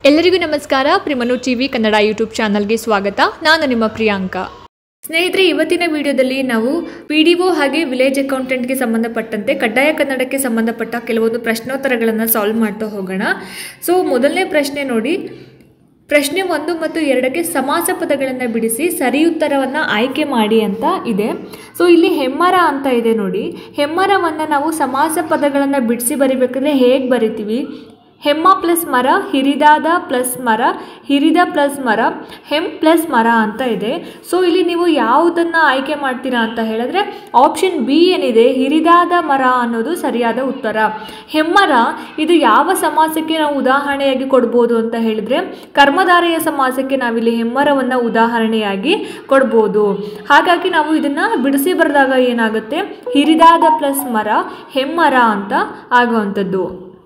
ಎಲ್ಲರಿಗೂ ನಮಸ್ಕಾರ ಪ್ರಿಮನು TV Kannada YouTube ಚಾನಲ್ಗೆ ಸ್ವಾಗತ ನಾನು ನಿಮ್ಮ ಪ್ರಿಯಾಂಕಾ ಸ್ನೇಹಿತರೆ ಇವತ್ತಿನ ವಿಡಿಯೋದಲ್ಲಿ ನಾವು ಪಿ ಡಿ ಒ ಹಾಗೆ ವಿಲೇಜ್ ಅಕೌಂಟೆಂಟ್ಗೆ ಸಂಬಂಧಪಟ್ಟಂತೆ ಕಡ್ಡಾಯ ಕನ್ನಡಕ್ಕೆ ಸಂಬಂಧಪಟ್ಟ ಕೆಲವೊಂದು ಪ್ರಶ್ನೋತ್ತರಗಳನ್ನು ಸಾಲ್ವ್ ಮಾಡ್ತಾ ಹೋಗೋಣ ಸೊ ಮೊದಲನೇ ಪ್ರಶ್ನೆ ನೋಡಿ ಪ್ರಶ್ನೆ ಒಂದು ಮತ್ತು ಎರಡಕ್ಕೆ ಸಮಾಸ ಪದಗಳನ್ನು ಬಿಡಿಸಿ ಸರಿ ಉತ್ತರವನ್ನು ಆಯ್ಕೆ ಮಾಡಿ ಅಂತ ಇದೆ ಸೊ ಇಲ್ಲಿ ಹೆಮ್ಮರ ಅಂತ ಇದೆ ನೋಡಿ ಹೆಮ್ಮರವನ್ನು ನಾವು ಸಮಾಸ ಪದಗಳನ್ನು ಬಿಡಿಸಿ ಬರಿಬೇಕಾದ್ರೆ ಹೇಗೆ ಬರಿತೀವಿ ಹೆಮ್ಮ ಪ್ಲಸ್ ಮರ ಹಿರಿದಾದ ಪ್ಲಸ್ ಮರ ಹಿರಿದ ಪ್ಲಸ್ ಮರ ಹೆಮ್ ಪ್ಲಸ್ ಮರ ಅಂತ ಇದೆ ಸೊ ಇಲ್ಲಿ ನೀವು ಯಾವುದನ್ನು ಆಯ್ಕೆ ಮಾಡ್ತೀರಾ ಅಂತ ಹೇಳಿದ್ರೆ ಆಪ್ಷನ್ ಬಿ ಏನಿದೆ ಹಿರಿದಾದ ಮರ ಅನ್ನೋದು ಸರಿಯಾದ ಉತ್ತರ ಹೆಮ್ಮರ ಇದು ಯಾವ ಸಮಾಸಕ್ಕೆ ನಾವು ಉದಾಹರಣೆಯಾಗಿ ಕೊಡ್ಬೋದು ಅಂತ ಹೇಳಿದ್ರೆ ಕರ್ಮಧಾರೆಯ ಸಮಾಸಕ್ಕೆ ನಾವಿಲ್ಲಿ ಹೆಮ್ಮರವನ್ನು ಉದಾಹರಣೆಯಾಗಿ ಕೊಡ್ಬೋದು ಹಾಗಾಗಿ ನಾವು ಇದನ್ನು ಬಿಡಿಸಿ ಬರೆದಾಗ ಏನಾಗುತ್ತೆ ಹಿರಿದಾದ ಪ್ಲಸ್ ಮರ ಹೆಮ್ಮರ ಅಂತ ಆಗುವಂಥದ್ದು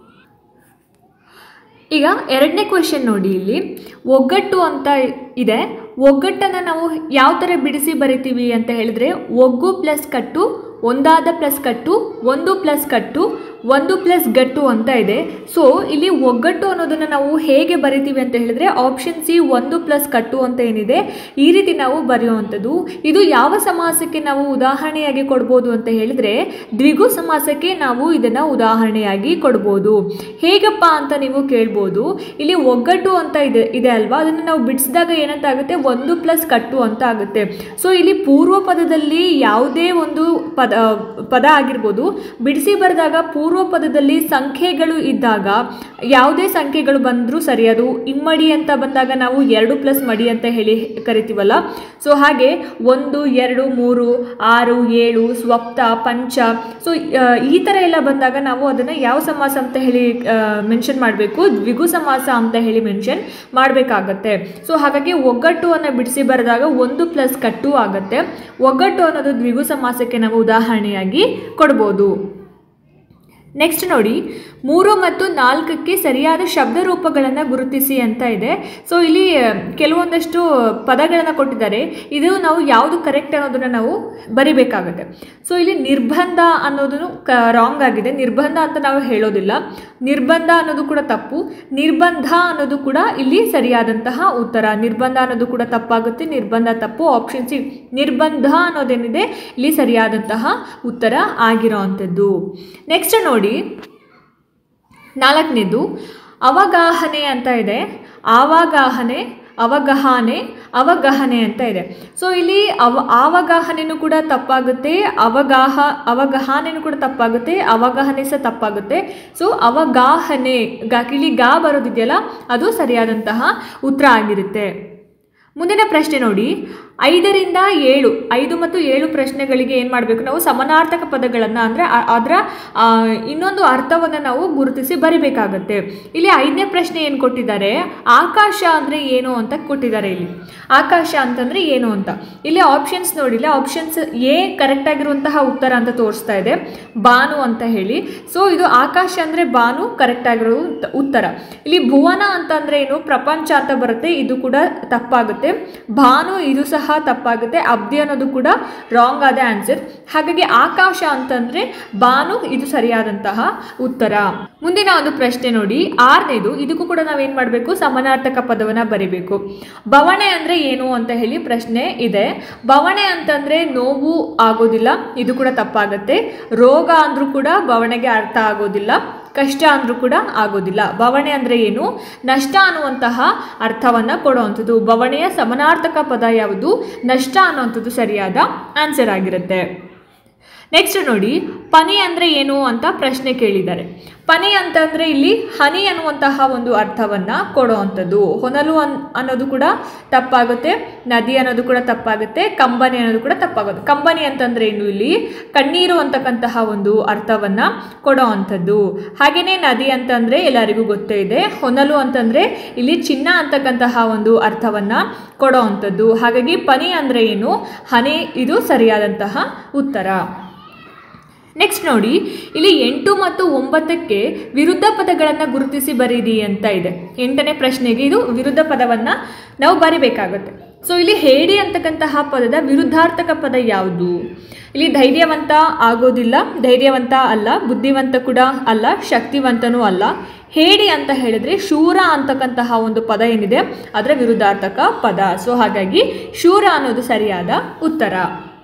ಈಗ ಎರಡನೇ ಕ್ವೆಶನ್ ನೋಡಿ ಇಲ್ಲಿ ಒಗ್ಗಟ್ಟು ಅಂತ ಇದೆ ಒಗ್ಗಟ್ಟನ್ನು ನಾವು ಯಾವ ಥರ ಬಿಡಿಸಿ ಬರಿತೀವಿ ಅಂತ ಹೇಳಿದ್ರೆ ಒಗ್ಗು ಪ್ಲಸ್ ಕಟ್ಟು ಒಂದಾದ ಪ್ಲಸ್ ಕಟ್ಟು ಒಂದು ಪ್ಲಸ್ ಕಟ್ಟು ಒಂದು ಪ್ಲಸ್ ಗಟ್ಟು ಅಂತ ಇದೆ ಸೊ ಇಲ್ಲಿ ಒಗ್ಗಟ್ಟು ಅನ್ನೋದನ್ನು ನಾವು ಹೇಗೆ ಬರಿತೀವಿ ಅಂತ ಹೇಳಿದ್ರೆ ಆಪ್ಷನ್ ಸಿ ಒಂದು ಪ್ಲಸ್ ಕಟ್ಟು ಅಂತ ಏನಿದೆ ಈ ರೀತಿ ನಾವು ಬರೆಯುವಂಥದ್ದು ಇದು ಯಾವ ಸಮಾಸಕ್ಕೆ ನಾವು ಉದಾಹರಣೆಯಾಗಿ ಕೊಡ್ಬೋದು ಅಂತ ಹೇಳಿದ್ರೆ ದ್ವಿಗು ಸಮಾಸಕ್ಕೆ ನಾವು ಇದನ್ನು ಉದಾಹರಣೆಯಾಗಿ ಕೊಡ್ಬೋದು ಹೇಗಪ್ಪ ಅಂತ ನೀವು ಕೇಳ್ಬೋದು ಇಲ್ಲಿ ಒಗ್ಗಟ್ಟು ಅಂತ ಇದೆ ಇದೆ ಅಲ್ವಾ ಅದನ್ನು ನಾವು ಬಿಡಿಸಿದಾಗ ಏನಂತ ಆಗುತ್ತೆ ಒಂದು ಪ್ಲಸ್ ಕಟ್ಟು ಅಂತ ಆಗುತ್ತೆ ಸೊ ಇಲ್ಲಿ ಪೂರ್ವ ಪದದಲ್ಲಿ ಯಾವುದೇ ಒಂದು ಪದ ಪದ ಆಗಿರ್ಬೋದು ಬಿಡಿಸಿ ಬರೆದಾಗ ಪೂರ್ವ ಪದದಲ್ಲಿ ಸಂಖ್ಯೆಗಳು ಇದ್ದಾಗ ಯಾವುದೇ ಸಂಖ್ಯೆಗಳು ಬಂದರೂ ಸರಿ ಅದು ಇಮ್ಮಡಿ ಅಂತ ಬಂದಾಗ ನಾವು ಎರಡು ಪ್ಲಸ್ ಮಡಿ ಅಂತ ಹೇಳಿ ಕರಿತೀವಲ್ಲ ಸೊ ಹಾಗೆ ಒಂದು ಎರಡು ಮೂರು ಆರು ಏಳು ಸ್ವಪ್ತ ಪಂಚ ಸೊ ಈ ಥರ ಎಲ್ಲ ಬಂದಾಗ ನಾವು ಅದನ್ನು ಯಾವ ಸಮಾಸ ಅಂತ ಹೇಳಿ ಮೆನ್ಷನ್ ಮಾಡಬೇಕು ದ್ವಿಗು ಸಮಾಸ ಅಂತ ಹೇಳಿ ಮೆನ್ಷನ್ ಮಾಡಬೇಕಾಗತ್ತೆ ಸೊ ಹಾಗಾಗಿ ಒಗ್ಗಟ್ಟು ಅನ್ನು ಬಿಡಿಸಿ ಬರೆದಾಗ ಒಂದು ಪ್ಲಸ್ ಕಟ್ಟು ಆಗುತ್ತೆ ಒಗ್ಗಟ್ಟು ಅನ್ನೋದು ದ್ವಿಗು ಸಮಾಸಕ್ಕೆ ನಾವು ಉದಾಹರಣೆಯಾಗಿ ಕೊಡ್ಬೋದು ನೆಕ್ಸ್ಟ್ ನೋಡಿ ಮೂರು ಮತ್ತು ನಾಲ್ಕಕ್ಕೆ ಸರಿಯಾದ ಶಬ್ದ ರೂಪಗಳನ್ನು ಗುರುತಿಸಿ ಅಂತ ಇದೆ ಸೊ ಇಲ್ಲಿ ಕೆಲವೊಂದಷ್ಟು ಪದಗಳನ್ನು ಕೊಟ್ಟಿದ್ದಾರೆ ಇದು ನಾವು ಯಾವುದು ಕರೆಕ್ಟ್ ಅನ್ನೋದನ್ನು ನಾವು ಬರಿಬೇಕಾಗುತ್ತೆ ಸೊ ಇಲ್ಲಿ ನಿರ್ಬಂಧ ಅನ್ನೋದು ಕ ರಾಂಗ್ ಆಗಿದೆ ನಿರ್ಬಂಧ ಅಂತ ನಾವು ಹೇಳೋದಿಲ್ಲ ನಿರ್ಬಂಧ ಅನ್ನೋದು ಕೂಡ ತಪ್ಪು ನಿರ್ಬಂಧ ಅನ್ನೋದು ಕೂಡ ಇಲ್ಲಿ ಸರಿಯಾದಂತಹ ಉತ್ತರ ನಿರ್ಬಂಧ ಅನ್ನೋದು ಕೂಡ ತಪ್ಪಾಗುತ್ತೆ ನಿರ್ಬಂಧ ತಪ್ಪು ಆಪ್ಷನ್ ಸಿ ನಿರ್ಬಂಧ ಅನ್ನೋದೇನಿದೆ ಇಲ್ಲಿ ಸರಿಯಾದಂತಹ ಉತ್ತರ ಆಗಿರೋ ಅಂಥದ್ದು ನೆಕ್ಸ್ಟ್ ನೋಡಿ ನಾಲ್ಕನೇದು ಅವಗಾಹನೆ ಅಂತ ಇದೆ ಆವಾಗಾಹನೆ ಅವಗಹನೆ ಅವಗಹನೆ ಅಂತ ಇದೆ ಸೊ ಇಲ್ಲಿ ಅವ ಆವಗಾಹನೆನೂ ಕೂಡ ತಪ್ಪಾಗುತ್ತೆ ಅವಗಾಹ ಅವಗಹನೆನೂ ಕೂಡ ತಪ್ಪಾಗುತ್ತೆ ಅವಗಾಹನೆ ಸಹ ತಪ್ಪಾಗುತ್ತೆ ಸೊ ಅವಗಾಹನೆ ಗಾ ಇಲ್ಲಿ ಗಾ ಬರೋದಿದೆಯಲ್ಲ ಅದು ಸರಿಯಾದಂತಹ ಉತ್ತರ ಆಗಿರುತ್ತೆ ಮುಂದಿನ ಪ್ರಶ್ನೆ ನೋಡಿ ಐದರಿಂದ ಏಳು ಐದು ಮತ್ತು ಏಳು ಪ್ರಶ್ನೆಗಳಿಗೆ ಏನು ಮಾಡಬೇಕು ನಾವು ಸಮಾನಾರ್ಥಕ ಪದಗಳನ್ನು ಅಂದರೆ ಅದರ ಇನ್ನೊಂದು ಅರ್ಥವನ್ನು ನಾವು ಗುರುತಿಸಿ ಬರಿಬೇಕಾಗತ್ತೆ ಇಲ್ಲಿ ಐದನೇ ಪ್ರಶ್ನೆ ಏನು ಕೊಟ್ಟಿದ್ದಾರೆ ಆಕಾಶ ಅಂದರೆ ಏನು ಅಂತ ಕೊಟ್ಟಿದ್ದಾರೆ ಇಲ್ಲಿ ಆಕಾಶ ಅಂತಂದರೆ ಏನು ಅಂತ ಇಲ್ಲಿ ಆಪ್ಷನ್ಸ್ ನೋಡಿಲ್ಲ ಆಪ್ಷನ್ಸ್ ಎ ಕರೆಕ್ಟ್ ಆಗಿರುವಂತಹ ಉತ್ತರ ಅಂತ ತೋರಿಸ್ತಾ ಇದೆ ಬಾನು ಅಂತ ಹೇಳಿ ಸೊ ಇದು ಆಕಾಶ ಅಂದರೆ ಬಾನು ಕರೆಕ್ಟ್ ಆಗಿರೋ ಉತ್ತರ ಇಲ್ಲಿ ಭುವನ ಅಂತಂದರೆ ಏನು ಪ್ರಪಂಚ ಅಂತ ಬರುತ್ತೆ ಇದು ಕೂಡ ತಪ್ಪಾಗುತ್ತೆ ಭಾನು ಇದು ಸಹ ತಪ್ಪಾಗುತ್ತೆ ಅಬ್ದಿ ಅನ್ನೋದು ಕೂಡ ರಾಂಗ್ ಆದ ಆನ್ಸರ್ ಹಾಗಾಗಿ ಆಕಾಶ ಅಂತಂದ್ರೆ ಬಾನು ಇದು ಸರಿಯಾದಂತಹ ಉತ್ತರ ಮುಂದಿನ ಒಂದು ಪ್ರಶ್ನೆ ನೋಡಿ ಆರನೇದು ಇದಕ್ಕೂ ಕೂಡ ನಾವೇನ್ ಮಾಡಬೇಕು ಸಮಾನಾರ್ಥಕ ಪದವನ್ನ ಬರಿಬೇಕು ಬವಣೆ ಅಂದ್ರೆ ಏನು ಅಂತ ಹೇಳಿ ಪ್ರಶ್ನೆ ಇದೆ ಬವಣೆ ಅಂತಂದ್ರೆ ನೋವು ಆಗೋದಿಲ್ಲ ಇದು ಕೂಡ ತಪ್ಪಾಗುತ್ತೆ ರೋಗ ಅಂದ್ರೂ ಕೂಡ ಬವಣೆಗೆ ಅರ್ಥ ಆಗೋದಿಲ್ಲ ಕಷ್ಟ ಅಂದ್ರೂ ಕೂಡ ಆಗೋದಿಲ್ಲ ಬವಣೆ ಅಂದರೆ ಏನು ನಷ್ಟ ಅನ್ನುವಂತಹ ಅರ್ಥವನ್ನು ಕೊಡುವಂಥದ್ದು ಬವಣೆಯ ಸಮಾನಾರ್ಥಕ ಪದ ಯಾವುದು ನಷ್ಟ ಅನ್ನುವಂಥದ್ದು ಸರಿಯಾದ ಆನ್ಸರ್ ಆಗಿರುತ್ತೆ ನೆಕ್ಸ್ಟ್ ನೋಡಿ ಪನಿ ಅಂದರೆ ಏನು ಅಂತ ಪ್ರಶ್ನೆ ಕೇಳಿದ್ದಾರೆ ಪನಿ ಅಂತಂದರೆ ಇಲ್ಲಿ ಹನಿ ಅನ್ನುವಂತಹ ಒಂದು ಅರ್ಥವನ್ನು ಕೊಡುವಂಥದ್ದು ಹೊನಲು ಅನ್ ಅನ್ನೋದು ಕೂಡ ತಪ್ಪಾಗುತ್ತೆ ನದಿ ಅನ್ನೋದು ಕೂಡ ತಪ್ಪಾಗುತ್ತೆ ಕಂಬನಿ ಅನ್ನೋದು ಕೂಡ ತಪ್ಪಾಗುತ್ತೆ ಕಂಬನಿ ಅಂತಂದರೆ ಏನು ಇಲ್ಲಿ ಕಣ್ಣೀರು ಅಂತಕ್ಕಂತಹ ಒಂದು ಅರ್ಥವನ್ನು ಕೊಡೋ ಅಂಥದ್ದು ಹಾಗೆಯೇ ನದಿ ಅಂತಂದರೆ ಎಲ್ಲರಿಗೂ ಗೊತ್ತೇ ಇದೆ ಹೊನಲು ಅಂತಂದರೆ ಇಲ್ಲಿ ಚಿನ್ನ ಅಂತಕ್ಕಂತಹ ಒಂದು ಅರ್ಥವನ್ನು ಕೊಡೋ ಅಂಥದ್ದು ಹಾಗಾಗಿ ಪನಿ ಅಂದರೆ ಏನು ಹನಿ ಇದು ಸರಿಯಾದಂತಹ ಉತ್ತರ ನೆಕ್ಸ್ಟ್ ನೋಡಿ ಇಲ್ಲಿ ಎಂಟು ಮತ್ತು ಒಂಬತ್ತಕ್ಕೆ ವಿರುದ್ಧ ಪದಗಳನ್ನು ಗುರುತಿಸಿ ಬರೀರಿ ಅಂತ ಇದೆ ಎಂಟನೇ ಪ್ರಶ್ನೆಗೆ ಇದು ವಿರುದ್ಧ ಪದವನ್ನು ನಾವು ಬರಿಬೇಕಾಗುತ್ತೆ ಸೊ ಇಲ್ಲಿ ಹೇಡಿ ಅಂತಕ್ಕಂತಹ ಪದದ ವಿರುದ್ಧಾರ್ಥಕ ಪದ ಯಾವುದು ಇಲ್ಲಿ ಧೈರ್ಯವಂತ ಆಗೋದಿಲ್ಲ ಧೈರ್ಯವಂತ ಅಲ್ಲ ಬುದ್ಧಿವಂತ ಕೂಡ ಅಲ್ಲ ಶಕ್ತಿವಂತನೂ ಅಲ್ಲ ಹೇಡಿ ಅಂತ ಹೇಳಿದ್ರೆ ಶೂರ ಅಂತಕ್ಕಂತಹ ಒಂದು ಪದ ಏನಿದೆ ಅದರ ವಿರುದ್ಧಾರ್ಥಕ ಪದ ಸೊ ಹಾಗಾಗಿ ಶೂರ ಅನ್ನೋದು ಸರಿಯಾದ ಉತ್ತರ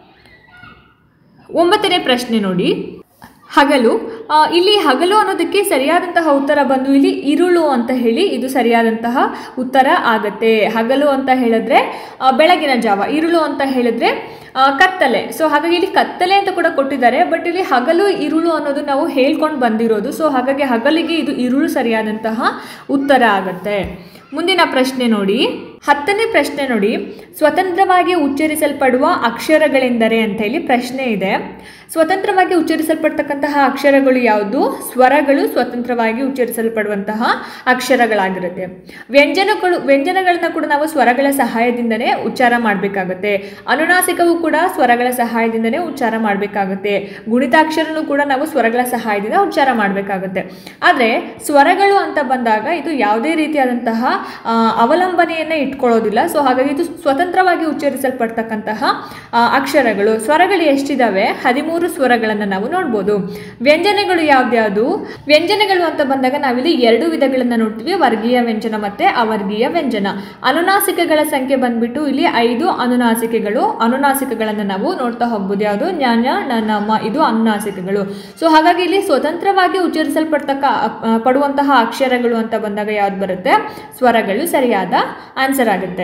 ಒಂಬತ್ತನೇ ಪ್ರಶ್ನೆ ನೋಡಿ ಹಗಲು ಆ, ಇಲ್ಲಿ ಹಗಲು ಅನ್ನೋದಕ್ಕೆ ಸರಿಯಾದಂತಹ ಉತ್ತರ ಬಂದು ಇಲ್ಲಿ ಇರುಳು ಅಂತ ಹೇಳಿ ಇದು ಸರಿಯಾದಂತಹ ಉತ್ತರ ಆಗತ್ತೆ ಹಗಲು ಅಂತ ಹೇಳಿದ್ರೆ ಆ, ಬೆಳಗಿನ ಜಾವ ಇರುಳು ಅಂತ ಹೇಳಿದ್ರೆ ಆ, ಕತ್ತಲೆ ಸೊ ಹಾಗಾಗಿ ಇಲ್ಲಿ ಕತ್ತಲೆ ಅಂತ ಕೂಡ ಕೊಟ್ಟಿದ್ದಾರೆ ಬಟ್ ಇಲ್ಲಿ ಹಗಲು ಇರುಳು ಅನ್ನೋದು ನಾವು ಹೇಳ್ಕೊಂಡು ಬಂದಿರೋದು ಸೊ ಹಾಗಾಗಿ ಹಗಲಿಗೆ ಇದು ಇರುಳು ಸರಿಯಾದಂತಹ ಉತ್ತರ ಆಗತ್ತೆ ಮುಂದಿನ ಪ್ರಶ್ನೆ ನೋಡಿ ಹತ್ತನೇ ಪ್ರಶ್ನೆ ನೋಡಿ ಸ್ವತಂತ್ರವಾಗಿ ಉಚ್ಚರಿಸಲ್ಪಡುವ ಅಕ್ಷರಗಳೆಂದರೆ ಅಂತ ಹೇಳಿ ಪ್ರಶ್ನೆ ಇದೆ ಸ್ವತಂತ್ರವಾಗಿ ಉಚ್ಚರಿಸಲ್ಪಡ್ತಕ್ಕಂತಹ ಅಕ್ಷರಗಳು ಯಾವುದು ಸ್ವರಗಳು ಸ್ವತಂತ್ರವಾಗಿ ಉಚ್ಚರಿಸಲ್ಪಡುವಂತಹ ಅಕ್ಷರಗಳಾಗಿರುತ್ತೆ ವ್ಯಂಜನಗಳು ವ್ಯಂಜನಗಳನ್ನ ಕೂಡ ನಾವು ಸ್ವರಗಳ ಸಹಾಯದಿಂದನೇ ಉಚ್ಚಾರ ಮಾಡಬೇಕಾಗುತ್ತೆ ಅನುನಾಸಿಕವು ಕೂಡ ಸ್ವರಗಳ ಸಹಾಯದಿಂದನೇ ಉಚ್ಚಾರ ಮಾಡಬೇಕಾಗುತ್ತೆ ಗುಣಿತಾಕ್ಷರನು ಕೂಡ ನಾವು ಸ್ವರಗಳ ಸಹಾಯದಿಂದ ಉಚ್ಚಾರ ಮಾಡಬೇಕಾಗುತ್ತೆ ಆದರೆ ಸ್ವರಗಳು ಅಂತ ಬಂದಾಗ ಇದು ಯಾವುದೇ ರೀತಿಯಾದಂತಹ ಆ, ಅವಲಂಬನೆಯನ್ನ ಇಟ್ಕೊಳ್ಳೋದಿಲ್ಲ ಸೊ ಹಾಗಾಗಿ ಇದು ಸ್ವತಂತ್ರವಾಗಿ ಉಚ್ಚರಿಸಲ್ಪಡ್ತಕ್ಕಂತಹ ಆ, ಅಕ್ಷರಗಳು ಸ್ವರಗಳು ಎಷ್ಟಿದಾವೆ ಹದಿಮೂರು ಸ್ವರಗಳನ್ನು ನಾವು ನೋಡ್ಬೋದು ವ್ಯಂಜನಗಳು ಯಾವ್ದ್ಯಾವುದು ವ್ಯಂಜನಗಳು ಅಂತ ಬಂದಾಗ ನಾವಿಲ್ಲಿ ಎರಡು ವಿಧಗಳನ್ನ ನೋಡ್ತೀವಿ ವರ್ಗೀಯ ವ್ಯಂಜನ ಮತ್ತೆ ಅವರ್ಗೀಯ ವ್ಯಂಜನ ಅನುನಾಸಿಕಗಳ ಸಂಖ್ಯೆ ಬಂದ್ಬಿಟ್ಟು ಇಲ್ಲಿ ಐದು ಅನುನಾಸಿಕೆಗಳು ಅನುನಾಸಿಕಗಳನ್ನು ನಾವು ನೋಡ್ತಾ ಹೋಗ್ಬೋದು ಯಾವುದು ಜ್ಞಾನ ನಮ ಇದು ಅನುನಾಸಿಕಗಳು ಸೊ ಹಾಗಾಗಿ ಇಲ್ಲಿ ಸ್ವತಂತ್ರವಾಗಿ ಉಚ್ಚರಿಸಲ್ಪಡ್ತಕ್ಕ ಅ, ಪಡುವಂತಹ ಅಕ್ಷರಗಳು ಅಂತ ಬಂದಾಗ ಯಾವ್ದು ಬರುತ್ತೆ ಸ್ವರಗಳು ಸರಿಯಾದ ಆನ್ಸರ್ ಆಗುತ್ತೆ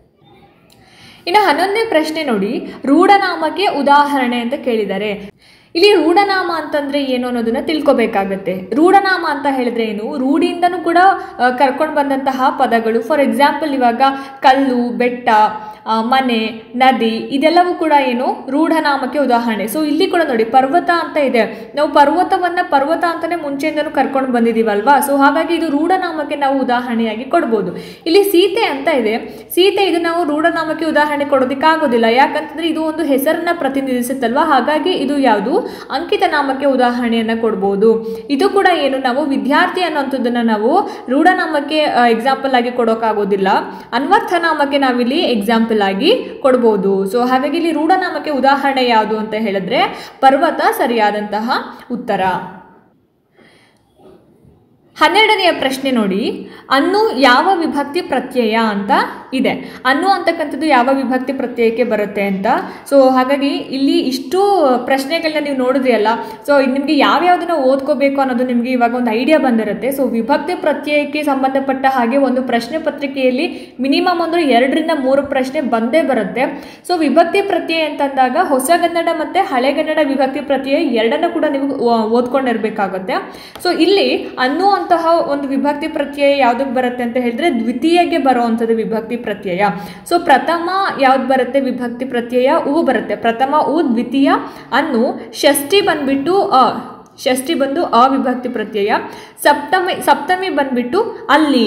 ಇನ್ನು ಹನ್ನೊಂದನೇ ಪ್ರಶ್ನೆ ನೋಡಿ ರೂಢನಾಮಕ್ಕೆ ಉದಾಹರಣೆ ಅಂತ ಕೇಳಿದ್ದಾರೆ ಇಲ್ಲಿ ರೂಢನಾಮ ಅಂತಂದ್ರೆ ಏನು ಅನ್ನೋದನ್ನ ತಿಳ್ಕೊಬೇಕಾಗತ್ತೆ ರೂಢನಾಮ ಅಂತ ಹೇಳಿದ್ರೆ ಏನು ರೂಢಿಯಿಂದನೂ ಕೂಡ ಕರ್ಕೊಂಡು ಬಂದಂತಹ ಪದಗಳು ಫಾರ್ ಎಕ್ಸಾಂಪಲ್ ಇವಾಗ ಕಲ್ಲು ಬೆಟ್ಟ ಆ, ಮನೆ ನದಿ ಇದೆಲ್ಲವೂ ಕೂಡ ಏನು ರೂಢನಾಮಕ್ಕೆ ಉದಾಹರಣೆ ಸೊ ಇಲ್ಲಿ ಕೂಡ ನೋಡಿ ಪರ್ವತ ಅಂತ ಇದೆ ನಾವು ಪರ್ವತವನ್ನ ಪರ್ವತ ಅಂತಾನೆ ಮುಂಚೆಯಿಂದನೂ ಕರ್ಕೊಂಡು ಬಂದಿದ್ದೀವಲ್ವಾ ಸೊ ಹಾಗಾಗಿ ಇದು ರೂಢನಾಮಕ್ಕೆ ನಾವು ಉದಾಹರಣೆಯಾಗಿ ಕೊಡ್ಬೋದು ಇಲ್ಲಿ ಸೀತೆ ಅಂತ ಇದೆ ಸೀತೆ ಇದು ನಾವು ರೂಢನಾಮಕ್ಕೆ ಉದಾಹರಣೆ ಕೊಡೋದಕ್ಕಾಗೋದಿಲ್ಲ ಯಾಕಂತಂದ್ರೆ ಇದು ಒಂದು ಹೆಸರನ್ನ ಪ್ರತಿನಿಧಿಸುತ್ತಲ್ವಾ ಹಾಗಾಗಿ ಇದು ಯಾವುದು ಅಂಕಿತ ನಾಮಕ್ಕೆ ಉದಾಹರಣೆಯನ್ನ ಕೊಡ್ಬೋದು ಇದು ಕೂಡ ಏನು ನಾವು ವಿದ್ಯಾರ್ಥಿ ಅನ್ನೋಂಥದ್ದನ್ನ ನಾವು ರೂಢನಾಮಕ್ಕೆ ಎಕ್ಸಾಂಪಲ್ ಆಗಿ ಕೊಡೋಕ್ಕಾಗೋದಿಲ್ಲ ಅನ್ವರ್ಥ ನಾಮಕ್ಕೆ ನಾವಿಲ್ಲಿ ಎಕ್ಸಾಂಪಲ್ ಆಗಿ ಕೊಡ್ಬೋದು ಸೊ ಹಾಗಾಗಿ ಇಲ್ಲಿ ರೂಢನಾಮಕ್ಕೆ ಉದಾಹರಣೆ ಯಾವುದು ಅಂತ ಹೇಳಿದ್ರೆ ಪರ್ವತ ಸರಿಯಾದಂತಹ ಉತ್ತರ ಹನ್ನೆರಡನೆಯ ಪ್ರಶ್ನೆ ನೋಡಿ ಅನ್ನು ಯಾವ ವಿಭಕ್ತಿ ಪ್ರತ್ಯಯ ಅಂತ ಇದೆ ಅನ್ನು ಅಂತಕ್ಕಂಥದ್ದು ಯಾವ ವಿಭಕ್ತಿ ಪ್ರತ್ಯಯಕ್ಕೆ ಬರುತ್ತೆ ಅಂತ ಸೊ ಹಾಗಾಗಿ ಇಲ್ಲಿ ಇಷ್ಟು ಪ್ರಶ್ನೆಗಳನ್ನ ನೀವು ನೋಡಿದ್ರಿ ಅಲ್ಲ ಸೊ ನಿಮಗೆ ಯಾವ್ಯಾವುದನ್ನ ಓದ್ಕೋಬೇಕು ಅನ್ನೋದು ನಿಮಗೆ ಇವಾಗ ಒಂದು ಐಡಿಯಾ ಬಂದಿರುತ್ತೆ ಸೊ ವಿಭಕ್ತಿ ಪ್ರತ್ಯಯಕ್ಕೆ ಸಂಬಂಧಪಟ್ಟ ಹಾಗೆ ಒಂದು ಪ್ರಶ್ನೆ ಪತ್ರಿಕೆಯಲ್ಲಿ ಮಿನಿಮಮ್ ಅಂದ್ರೆ ಎರಡರಿಂದ ಮೂರು ಪ್ರಶ್ನೆ ಬಂದೇ ಬರುತ್ತೆ ಸೊ ವಿಭಕ್ತಿ ಪ್ರತ್ಯಯ ಅಂತಂದಾಗ ಹೊಸಗನ್ನಡ ಮತ್ತೆ ಹಳೆಗನ್ನಡ ವಿಭಕ್ತಿ ಪ್ರತ್ಯಯ ಎರಡನ್ನ ಕೂಡ ನೀವು ಓ- ಓದ್ಕೊಂಡಿರ್ಬೇಕಾಗುತ್ತೆ ಸೊ ಇಲ್ಲಿ ಅನ್ನು ಅಂತಹ ಒಂದು ವಿಭಕ್ತಿ ಪ್ರತ್ಯಯ ಯಾವ್ದಕ್ಕೆ ಬರುತ್ತೆ ಅಂತ ಹೇಳಿದ್ರೆ ದ್ವಿತೀಯಗೆ ಬರುವಂಥದ್ದು ವಿಭಕ್ತಿ ಪ್ರತ್ಯಯ ಸೊ ಪ್ರಥಮ ಯಾವ್ದು ಬರುತ್ತೆ ವಿಭಕ್ತಿ ಪ್ರತ್ಯಯ ಹೂ ಬರುತ್ತೆ ಪ್ರಥಮ ಹೂ ದ್ವಿತೀಯ ಅನ್ನು ಷಷ್ಠಿ ಬಂದ್ಬಿಟ್ಟು ಅ ಷಷ್ಠಿ ಬಂದು ಅವಿಭಕ್ತಿ ಪ್ರತ್ಯಯ ಸಪ್ತಮಿ ಸಪ್ತಮಿ ಬಂದ್ಬಿಟ್ಟು ಅಲ್ಲಿ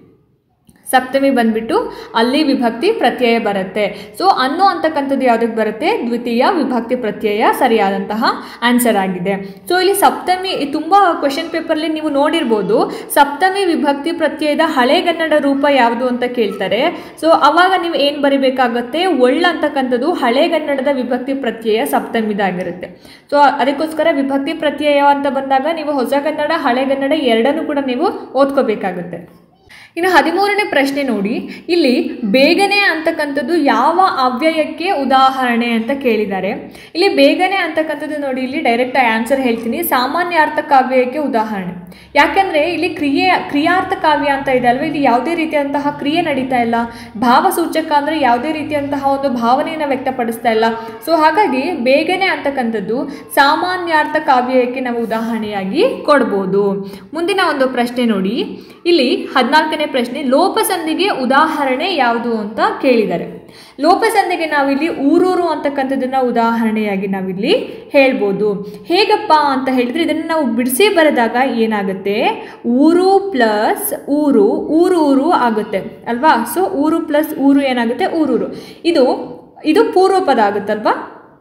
ಸಪ್ತಮಿ ಬಂದ್ಬಿಟ್ಟು ಅಲ್ಲಿ ವಿಭಕ್ತಿ ಪ್ರತ್ಯಯ ಬರುತ್ತೆ ಸೊ ಅನ್ನು ಅಂತಕ್ಕಂಥದ್ದು ಯಾವುದಕ್ಕೆ ಬರುತ್ತೆ ದ್ವಿತೀಯ ವಿಭಕ್ತಿ ಪ್ರತ್ಯಯ ಸರಿಯಾದಂತಹ ಆನ್ಸರ್ ಆಗಿದೆ ಸೊ ಇಲ್ಲಿ ಸಪ್ತಮಿ ಈ ತುಂಬ ಕ್ವೆಶನ್ ಪೇಪರ್ಲಿ ನೀವು ನೋಡಿರ್ಬೋದು ಸಪ್ತಮಿ ವಿಭಕ್ತಿ ಪ್ರತ್ಯಯದ ಹಳೆಗನ್ನಡ ರೂಪ ಯಾವುದು ಅಂತ ಕೇಳ್ತಾರೆ ಸೊ ಅವಾಗ ನೀವು ಏನು ಬರಿಬೇಕಾಗತ್ತೆ ಒಳ್ಳ ಅಂತಕ್ಕಂಥದ್ದು ಹಳೆಗನ್ನಡದ ವಿಭಕ್ತಿ ಪ್ರತ್ಯಯ ಸಪ್ತಮಿದಾಗಿರುತ್ತೆ ಸೊ ಅದಕ್ಕೋಸ್ಕರ ವಿಭಕ್ತಿ ಪ್ರತ್ಯಯ ಅಂತ ಬಂದಾಗ ನೀವು ಹೊಸಗನ್ನಡ ಹಳೆಗನ್ನಡ ಎರಡನ್ನೂ ಕೂಡ ನೀವು ಓದ್ಕೋಬೇಕಾಗುತ್ತೆ ಇನ್ನು ಹದಿಮೂರನೇ ಪ್ರಶ್ನೆ ನೋಡಿ ಇಲ್ಲಿ ಬೇಗನೆ ಅಂತಕ್ಕಂಥದ್ದು ಯಾವ ಅವ್ಯಯಕ್ಕೆ ಉದಾಹರಣೆ ಅಂತ ಕೇಳಿದ್ದಾರೆ ಇಲ್ಲಿ ಬೇಗನೆ ಅಂತಕ್ಕಂಥದ್ದು ನೋಡಿ ಇಲ್ಲಿ ಡೈರೆಕ್ಟ್ ಆನ್ಸರ್ ಹೇಳ್ತೀನಿ ಸಾಮಾನ್ಯಾರ್ಥ ಕಾವ್ಯಕ್ಕೆ ಉದಾಹರಣೆ ಯಾಕಂದ್ರೆ ಇಲ್ಲಿ ಕ್ರಿಯೆ ಕ್ರಿಯಾರ್ಥ ಕಾವ್ಯ ಅಂತ ಇದೆ ಅಲ್ವಾ ಇಲ್ಲಿ ಯಾವುದೇ ರೀತಿಯಂತಹ ಕ್ರಿಯೆ ನಡೀತಾ ಇಲ್ಲ ಭಾವಸೂಚಕ ಅಂದ್ರೆ ಯಾವುದೇ ರೀತಿಯಂತಹ ಒಂದು ಭಾವನೆಯನ್ನು ವ್ಯಕ್ತಪಡಿಸ್ತಾ ಇಲ್ಲ ಸೊ ಹಾಗಾಗಿ ಬೇಗನೆ ಅಂತಕ್ಕಂಥದ್ದು ಸಾಮಾನ್ಯಾರ್ಥ ಕಾವ್ಯಕ್ಕೆ ನಾವು ಉದಾಹರಣೆಯಾಗಿ ಕೊಡ್ಬೋದು ಮುಂದಿನ ಒಂದು ಪ್ರಶ್ನೆ ನೋಡಿ ಇಲ್ಲಿ ಹದಿನಾಲ್ಕನೇ ಪ್ರಶ್ನೆ ಲೋಪಸಂಧಿಗೆ ಉದಾಹರಣೆ ಯಾವುದು ಅಂತ ಕೇಳಿದ್ದಾರೆ ಲೋಪಸಂಧಿಗೆ ನಾವಿಲ್ಲಿ ಊರೂರು ಅಂತಕ್ಕಂಥದ್ದನ್ನ ಉದಾಹರಣೆಯಾಗಿ ನಾವಿಲ್ಲಿ ಹೇಳ್ಬೋದು ಹೇಗಪ್ಪ ಅಂತ ಹೇಳಿದ್ರೆ ಇದನ್ನು ನಾವು ಬಿಡಿಸಿ ಬರೆದಾಗ ಏನಾಗುತ್ತೆ ಊರು ಪ್ಲಸ್ ಊರು ಊರೂರು ಆಗುತ್ತೆ ಅಲ್ವಾ ಸೊ ಊರು ಪ್ಲಸ್ ಊರು ಏನಾಗುತ್ತೆ ಊರೂರು ಇದು ಇದು ಪೂರ್ವ ಪದ ಆಗುತ್ತಲ್ವಾ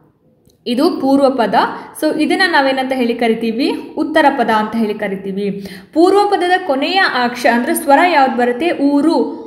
ಇದು ಪೂರ್ವ ಪದ ಸೊ ಇದನ್ನ ನಾವೇನಂತ ಹೇಳಿ ಕರಿತೀವಿ ಉತ್ತರ ಪದ ಅಂತ ಹೇಳಿ ಕರಿತೀವಿ ಪೂರ್ವ ಪದದ ಕೊನೆಯ ಅಕ್ಷ ಅಂದ್ರೆ ಸ್ವರ ಯಾವ್ದು ಬರುತ್ತೆ ಊರು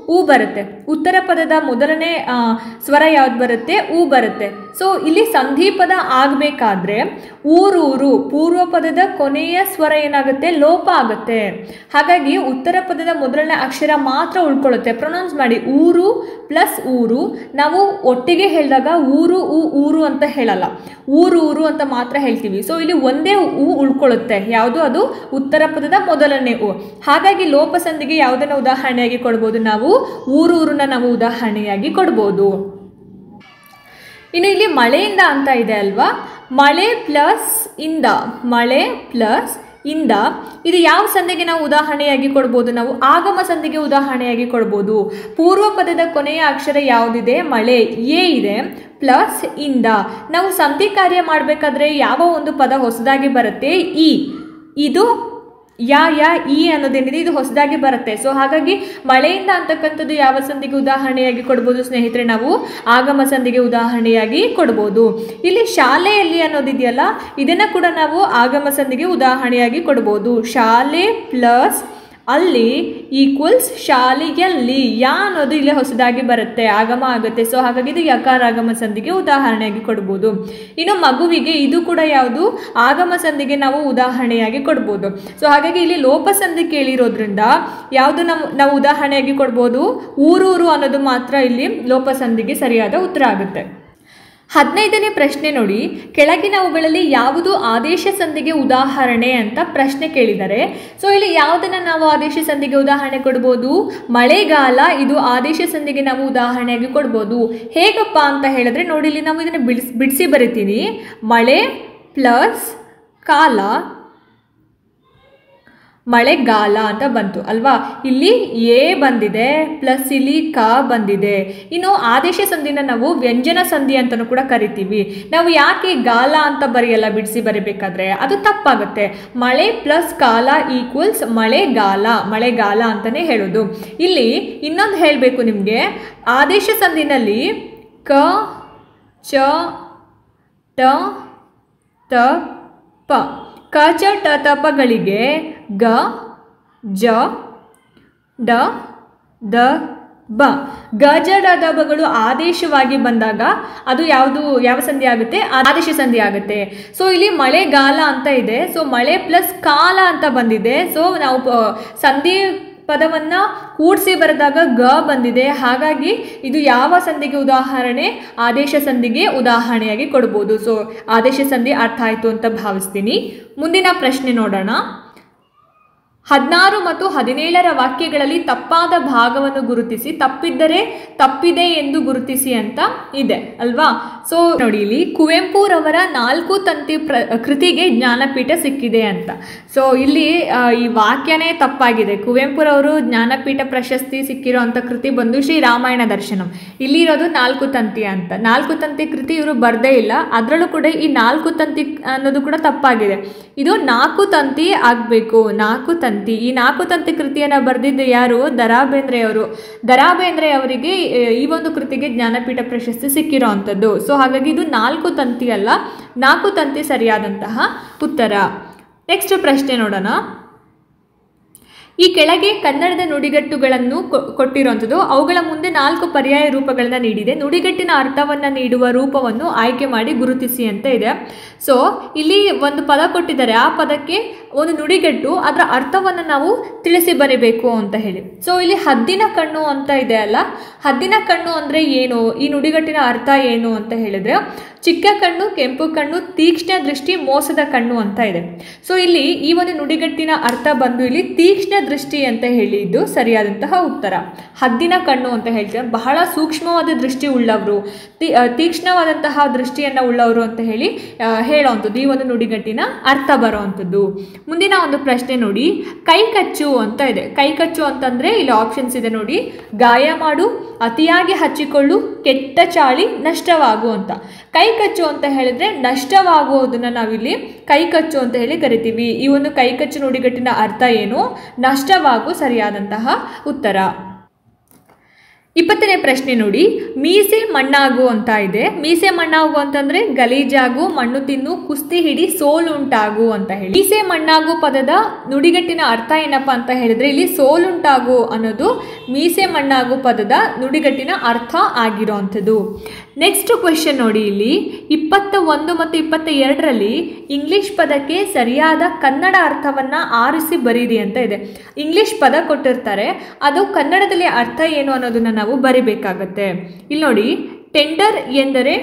ಉ ಬರುತ್ತೆ ಉತ್ತರ ಪದದ ಮೊದಲನೇ ಆ, ಸ್ವರ ಯಾವ್ದು ಬರುತ್ತೆ ಉ ಬರುತ್ತೆ ಸೊ ಇಲ್ಲಿ ಸಂಧಿ ಪದ ಆಗಬೇಕಾದ್ರೆ ಊರೂರು ಪೂರ್ವ ಪದದ ಕೊನೆಯ ಸ್ವರ ಏನಾಗುತ್ತೆ ಲೋಪ ಆಗುತ್ತೆ ಹಾಗಾಗಿ ಉತ್ತರ ಪದದ ಮೊದಲನೇ ಅಕ್ಷರ ಮಾತ್ರ ಉಳ್ಕೊಳ್ಳುತ್ತೆ ಪ್ರೊನೌನ್ಸ್ ಮಾಡಿ ಊರು ಪ್ಲಸ್ ಊರು ನಾವು ಒಟ್ಟಿಗೆ ಹೇಳಿದಾಗ ಊರು ಊ ಊರು ಅಂತ ಹೇಳಲ್ಲ ಊರು ಊರು ಅಂತ ಮಾತ್ರ ಹೇಳ್ತೀವಿ ಸೊ ಇಲ್ಲಿ ಒಂದೇ ಊ ಉಳ್ಕೊಳ್ಳುತ್ತೆ ಯಾವುದು ಅದು ಉತ್ತರ ಪದದ ಮೊದಲನೇ ಊ ಹಾಗಾಗಿ ಲೋಪಸಂಧಿಗೆ ಯಾವುದನ್ನ ಉದಾಹರಣೆಯಾಗಿ ಕೊಡ್ಬೋದು ನಾವು ಊರು ಊರನ್ನ ನಾವು ಉದಾಹರಣೆಯಾಗಿ ಕೊಡ್ಬೋದು ಇನ್ನು ಇಲ್ಲಿ ಮಳೆಯಿಂದ ಅಂತ ಇದೆ ಅಲ್ವಾ ಮಳೆ ಪ್ಲಸ್ ಇಂದ ಮಳೆ ಪ್ಲಸ್ ಇಂದ ಇದು ಯಾವ ಸಂಧಿಗೆ ನಾವು ಉದಾಹರಣೆಯಾಗಿ ಕೊಡ್ಬೋದು ನಾವು ಆಗಮ ಸಂಧಿಗೆ ಉದಾಹರಣೆಯಾಗಿ ಕೊಡ್ಬೋದು ಪೂರ್ವ ಪದದ ಕೊನೆಯ ಅಕ್ಷರ ಯಾವುದಿದೆ ಮಳೆ ಎ ಇದೆ ಪ್ಲಸ್ ಇಂದ ನಾವು ಸಂಧಿ ಕಾರ್ಯ ಮಾಡಬೇಕಾದ್ರೆ ಯಾವ ಒಂದು ಪದ ಹೊಸದಾಗಿ ಬರುತ್ತೆ ಈ ಇದು ಯಾ ಯಾ ಈ ಅನ್ನೋದೇನಿದೆ ಇದು ಹೊಸದಾಗಿ ಬರುತ್ತೆ ಸೊ ಹಾಗಾಗಿ ಮಳೆಯಿಂದ ಅಂತಕ್ಕಂಥದ್ದು ಯಾವ ಸಂಧಿಗೆ ಉದಾಹರಣೆಯಾಗಿ ಕೊಡ್ಬೋದು ಸ್ನೇಹಿತರೆ ನಾವು ಆಗಮ ಸಂಧಿಗೆ ಉದಾಹರಣೆಯಾಗಿ ಕೊಡ್ಬೋದು ಇಲ್ಲಿ ಶಾಲೆಯಲ್ಲಿ ಅನ್ನೋದಿದೆಯಲ್ಲ ಇದನ್ನು ಕೂಡ ನಾವು ಆಗಮ ಸಂಧಿಗೆ ಉದಾಹರಣೆಯಾಗಿ ಕೊಡ್ಬೋದು ಶಾಲೆ ಪ್ಲಸ್ ಅಲ್ಲಿ ಈಕ್ವಲ್ಸ್ ಶಾಲೆಯಲ್ಲಿ ಯಾ ಅನ್ನೋದು ಇಲ್ಲಿ ಹೊಸದಾಗಿ ಬರುತ್ತೆ ಆಗಮ ಆಗುತ್ತೆ ಸೊ ಹಾಗಾಗಿ ಇದು ಯಕಾರ ಆಗಮ ಸಂಧಿಗೆ ಉದಾಹರಣೆಯಾಗಿ ಕೊಡ್ಬೋದು ಇನ್ನು ಮಗುವಿಗೆ ಇದು ಕೂಡ ಯಾವುದು ಆಗಮ ಸಂಧಿಗೆ ನಾವು ಉದಾಹರಣೆಯಾಗಿ ಕೊಡ್ಬೋದು ಸೊ ಹಾಗಾಗಿ ಇಲ್ಲಿ ಲೋಪ ಸಂಧಿ ಕೇಳಿರೋದ್ರಿಂದ ಯಾವುದು ನಾವು ನಾವು ಉದಾಹರಣೆಯಾಗಿ ಕೊಡ್ಬೋದು ಊರೂರು ಅನ್ನೋದು ಮಾತ್ರ ಇಲ್ಲಿ ಲೋಪ ಸಂಧಿಗೆ ಸರಿಯಾದ ಉತ್ತರ ಆಗುತ್ತೆ ಹದಿನೈದನೇ ಪ್ರಶ್ನೆ ನೋಡಿ ಕೆಳಗಿನವುಗಳಲ್ಲಿ ಯಾವುದು ಆದೇಶ ಸಂಧಿಗೆ ಉದಾಹರಣೆ ಅಂತ ಪ್ರಶ್ನೆ ಕೇಳಿದ್ದಾರೆ ಸೊ ಇಲ್ಲಿ ಯಾವುದನ್ನ ನಾವು ಆದೇಶ ಸಂಧಿಗೆ ಉದಾಹರಣೆ ಕೊಡ್ಬೋದು ಮಳೆಗಾಲ ಇದು ಆದೇಶ ಸಂಧಿಗೆ ನಾವು ಉದಾಹರಣೆಯಾಗಿ ಕೊಡ್ಬೋದು ಹೇಗಪ್ಪ ಅಂತ ಹೇಳಿದ್ರೆ ನೋಡಿ ಇಲ್ಲಿ ನಾವು ಇದನ್ನು ಬಿಡಿಸಿ ಬಿಡಿಸಿ ಬರಿತೀನಿ ಮಳೆ ಪ್ಲಸ್ ಕಾಲ ಮಳೆಗಾಲ ಅಂತ ಬಂತು ಅಲ್ವಾ ಇಲ್ಲಿ ಎ ಬಂದಿದೆ ಪ್ಲಸ್ ಇಲ್ಲಿ ಕ ಬಂದಿದೆ ಇನ್ನು ಆದೇಶ ಸಂಧಿನ ನಾವು ವ್ಯಂಜನ ಸಂಧಿ ಅಂತಲೂ ಕೂಡ ಕರಿತೀವಿ ನಾವು ಯಾಕೆ ಗಾಲ ಅಂತ ಬರೆಯಲ್ಲ ಬಿಡಿಸಿ ಬರಿಬೇಕಾದ್ರೆ ಅದು ತಪ್ಪಾಗುತ್ತೆ ಮಳೆ ಪ್ಲಸ್ ಕಾಲ ಈಕ್ವಲ್ಸ್ ಮಳೆಗಾಲ ಮಳೆಗಾಲ ಅಂತಲೇ ಹೇಳೋದು ಇಲ್ಲಿ ಇನ್ನೊಂದು ಹೇಳಬೇಕು ನಿಮಗೆ ಆದೇಶ ಸಂಧಿನಲ್ಲಿ ಕ ಚ ಟ ತ ಪ ಕ ಚ ಟ ತ ಪಗಳಿಗೆ ಗ ಜ ಡ ದ ಬ ಗ ಜ ಡ ದ ಬಗಳು ಆದೇಶವಾಗಿ ಬಂದಾಗ ಅದು ಯಾವುದು ಯಾವ ಸಂಧಿ ಆಗುತ್ತೆ ಆದೇಶ ಸಂಧಿ ಆಗುತ್ತೆ ಸೊ ಇಲ್ಲಿ ಮಳೆಗಾಲ ಅಂತ ಇದೆ ಸೊ ಮಳೆ ಪ್ಲಸ್ ಕಾಲ ಅಂತ ಬಂದಿದೆ ಸೊ ನಾವು ಪ- ಸಂಧಿ ಪದವನ್ನು ಕೂಡಿಸಿ ಬರೆದಾಗ ಗ ಬಂದಿದೆ ಹಾಗಾಗಿ ಇದು ಯಾವ ಸಂಧಿಗೆ ಉದಾಹರಣೆ ಆದೇಶ ಸಂಧಿಗೆ ಉದಾಹರಣೆಯಾಗಿ ಕೊಡ್ಬೋದು ಸೊ ಆದೇಶ ಸಂಧಿ ಅರ್ಥ ಆಯಿತು ಅಂತ ಭಾವಿಸ್ತೀನಿ ಮುಂದಿನ ಪ್ರಶ್ನೆ ನೋಡೋಣ ಹದಿನಾರು ಮತ್ತು ಹದಿನೇಳರ ವಾಕ್ಯಗಳಲ್ಲಿ ತಪ್ಪಾದ ಭಾಗವನ್ನು ಗುರುತಿಸಿ ತಪ್ಪಿದ್ದರೆ ತಪ್ಪಿದೆ ಎಂದು ಗುರುತಿಸಿ ಅಂತ ಇದೆ ಅಲ್ವಾ ಸೊ ನೋಡಿ ಇಲ್ಲಿ ಕುವೆಂಪುರವರ ನಾಲ್ಕು ತಂತಿ ಪ್ರ ಕೃತಿಗೆ ಜ್ಞಾನಪೀಠ ಸಿಕ್ಕಿದೆ ಅಂತ ಸೊ ಇಲ್ಲಿ ಆ, ಈ ವಾಕ್ಯನೇ ತಪ್ಪಾಗಿದೆ ಕುವೆಂಪುರವರು ಜ್ಞಾನಪೀಠ ಪ್ರಶಸ್ತಿ ಸಿಕ್ಕಿರೋ ಅಂಥ ಕೃತಿ ಬಂದು ಶ್ರೀ ರಾಮಾಯಣ ದರ್ಶನಂ ಇಲ್ಲಿರೋದು ನಾಲ್ಕು ತಂತಿ ಅಂತ ನಾಲ್ಕು ತಂತಿ ಕೃತಿ ಇವರು ಬರದೇ ಇಲ್ಲ ಅದರಲ್ಲೂ ಕೂಡ ಈ ನಾಲ್ಕು ತಂತಿ ಅನ್ನೋದು ಕೂಡ ತಪ್ಪಾಗಿದೆ ಇದು ನಾಲ್ಕು ತಂತಿ ಆಗಬೇಕು ನಾಲ್ಕು ತಂತಿ ಈ ನಾಲ್ಕು ತಂತಿ ಕೃತಿಯನ್ನು ಬರೆದಿದ್ದು ಯಾರು ದರಾ ಬೇಂದ್ರೆ ಅವರು ದರಾ ಬೇಂದ್ರೆ ಅವರಿಗೆ ಆ, ಈ ಒಂದು ಕೃತಿಗೆ ಜ್ಞಾನಪೀಠ ಪ್ರಶಸ್ತಿ ಸಿಕ್ಕಿರೋ ಅಂಥದ್ದು ಸೊ ಹಾಗಾಗಿ ಇದು ನಾಲ್ಕು ತಂತಿ ಅಲ್ಲ ನಾಲ್ಕು ತಂತಿ ಸರಿಯಾದಂತಹ ಉತ್ತರ ನೆಕ್ಸ್ಟ್ ಪ್ರಶ್ನೆ ನೋಡೋಣ ಈ ಕೆಳಗೆ ಕನ್ನಡದ ನುಡಿಗಟ್ಟುಗಳನ್ನು ಕೊ- ಕೊಟ್ಟಿರುವಂಥದ್ದು ಅವುಗಳ ಮುಂದೆ ನಾಲ್ಕು ಪರ್ಯಾಯ ರೂಪಗಳನ್ನ ನೀಡಿದೆ ನುಡಿಗಟ್ಟಿನ ಅರ್ಥವನ್ನು ನೀಡುವ ರೂಪವನ್ನು ಆಯ್ಕೆ ಮಾಡಿ ಗುರುತಿಸಿ ಅಂತ ಇದೆ ಸೊ ಇಲ್ಲಿ ಒಂದು ಪದ ಕೊಟ್ಟಿದ್ದಾರೆ ಆ ಪದಕ್ಕೆ ಒಂದು ನುಡಿಗಟ್ಟು ಅದರ ಅರ್ಥವನ್ನು ನಾವು ತಿಳಿಸಿ ಬರೀಬೇಕು ಅಂತ ಹೇಳಿ ಸೊ ಇಲ್ಲಿ ಹದ್ದಿನ ಕಣ್ಣು ಅಂತ ಇದೆ ಅಲ್ಲ ಹದ್ದಿನ ಕಣ್ಣು ಅಂದರೆ ಏನು ಈ ನುಡಿಗಟ್ಟಿನ ಅರ್ಥ ಏನು ಅಂತ ಹೇಳಿದ್ರೆ ಚಿಕ್ಕ ಕಣ್ಣು ಕೆಂಪು ಕಣ್ಣು ತೀಕ್ಷ್ಣ ದೃಷ್ಟಿ ಮೋಸದ ಕಣ್ಣು ಅಂತ ಇದೆ ಸೊ ಇಲ್ಲಿ ಈ ಒಂದು ನುಡಿಗಟ್ಟಿನ ಅರ್ಥ ಬಂದು ಇಲ್ಲಿ ತೀಕ್ಷ್ಣ ದೃಷ್ಟಿ ಅಂತ ಹೇಳಿ ಇದು ಸರಿಯಾದಂತಹ ಉತ್ತರ ಹದ್ದಿನ ಕಣ್ಣು ಅಂತ ಹೇಳ್ತಾರೆ ಬಹಳ ಸೂಕ್ಷ್ಮವಾದ ದೃಷ್ಟಿ ಉಳ್ಳವರು ತೀ ಆ, ತೀಕ್ಷ್ಣವಾದಂತಹ ದೃಷ್ಟಿಯನ್ನು ಉಳ್ಳವರು ಅಂತ ಹೇಳಿ ಆ, ಹೇಳೋವಂಥದ್ದು ಈ ಒಂದು ನುಡಿಗಟ್ಟಿನ ಅರ್ಥ ಬರೋವಂಥದ್ದು ಮುಂದಿನ ಒಂದು ಪ್ರಶ್ನೆ ನೋಡಿ ಕೈ ಕಚ್ಚು ಅಂತ ಇದೆ ಕೈ ಕಚ್ಚು ಅಂತಂದ್ರೆ ಇಲ್ಲಿ ಆಪ್ಷನ್ಸ್ ಇದೆ ನೋಡಿ ಗಾಯ ಮಾಡು ಅತಿಯಾಗಿ ಹಚ್ಚಿಕೊಳ್ಳು ಕೆಟ್ಟ ಚಾಳಿ ನಷ್ಟವಾಗು ಅಂತ ಕೈ ಕಚ್ಚು ಅಂತ ಹೇಳಿದ್ರೆ ನಷ್ಟವಾಗುವುದನ್ನ ನಾವಿಲ್ಲಿ ಕೈ ಕಚ್ಚು ಅಂತ ಹೇಳಿ ಕರಿತೀವಿ ಈ ಒಂದು ಕೈ ಕಚ್ಚು ನುಡಿಗಟ್ಟಿನ ಅರ್ಥ ಏನು ನಷ್ಟವಾಗು ಸರಿಯಾದಂತಹ ಉತ್ತರ ಇಪ್ಪತ್ತನೇ ಪ್ರಶ್ನೆ ನೋಡಿ ಮೀಸೆ ಮಣ್ಣಾಗು ಅಂತ ಇದೆ ಮೀಸೆ ಮಣ್ಣಾಗು ಅಂತಂದ್ರೆ ಗಲೀಜಾಗು ಮಣ್ಣು ತಿನ್ನು ಕುಸ್ತಿ ಹಿಡಿ ಸೋಲುಂಟಾಗು ಅಂತ ಹೇಳಿ ಮೀಸೆ ಮಣ್ಣಾಗು ಪದದ ನುಡಿಗಟ್ಟಿನ ಅರ್ಥ ಏನಪ್ಪಾ ಅಂತ ಹೇಳಿದ್ರೆ ಇಲ್ಲಿ ಸೋಲುಂಟಾಗು ಅನ್ನೋದು ಮೀಸೆ ಮಣ್ಣಾಗು ಪದದ ನುಡಿಗಟ್ಟಿನ ಅರ್ಥ ಆಗಿರೋವಂಥದ್ದು ನೆಕ್ಸ್ಟ್ ಕ್ವೆಶನ್ ನೋಡಿ ಇಲ್ಲಿ ಇಪ್ಪತ್ತ ಒಂದು ಮತ್ತು ಇಪ್ಪತ್ತ ಎರಡರಲ್ಲಿ ಇಂಗ್ಲಿಷ್ ಪದಕ್ಕೆ ಸರಿಯಾದ ಕನ್ನಡ ಅರ್ಥವನ್ನು ಆರಿಸಿ ಬರೀರಿ ಅಂತ ಇದೆ ಇಂಗ್ಲಿಷ್ ಪದ ಕೊಟ್ಟಿರ್ತಾರೆ ಅದು ಕನ್ನಡದಲ್ಲಿ ಅರ್ಥ ಏನು ಅನ್ನೋದನ್ನು ನಾವು ಬರಿಬೇಕಾಗತ್ತೆ ಇಲ್ಲಿ ನೋಡಿ ಟೆಂಡರ್ ಎಂದರೆ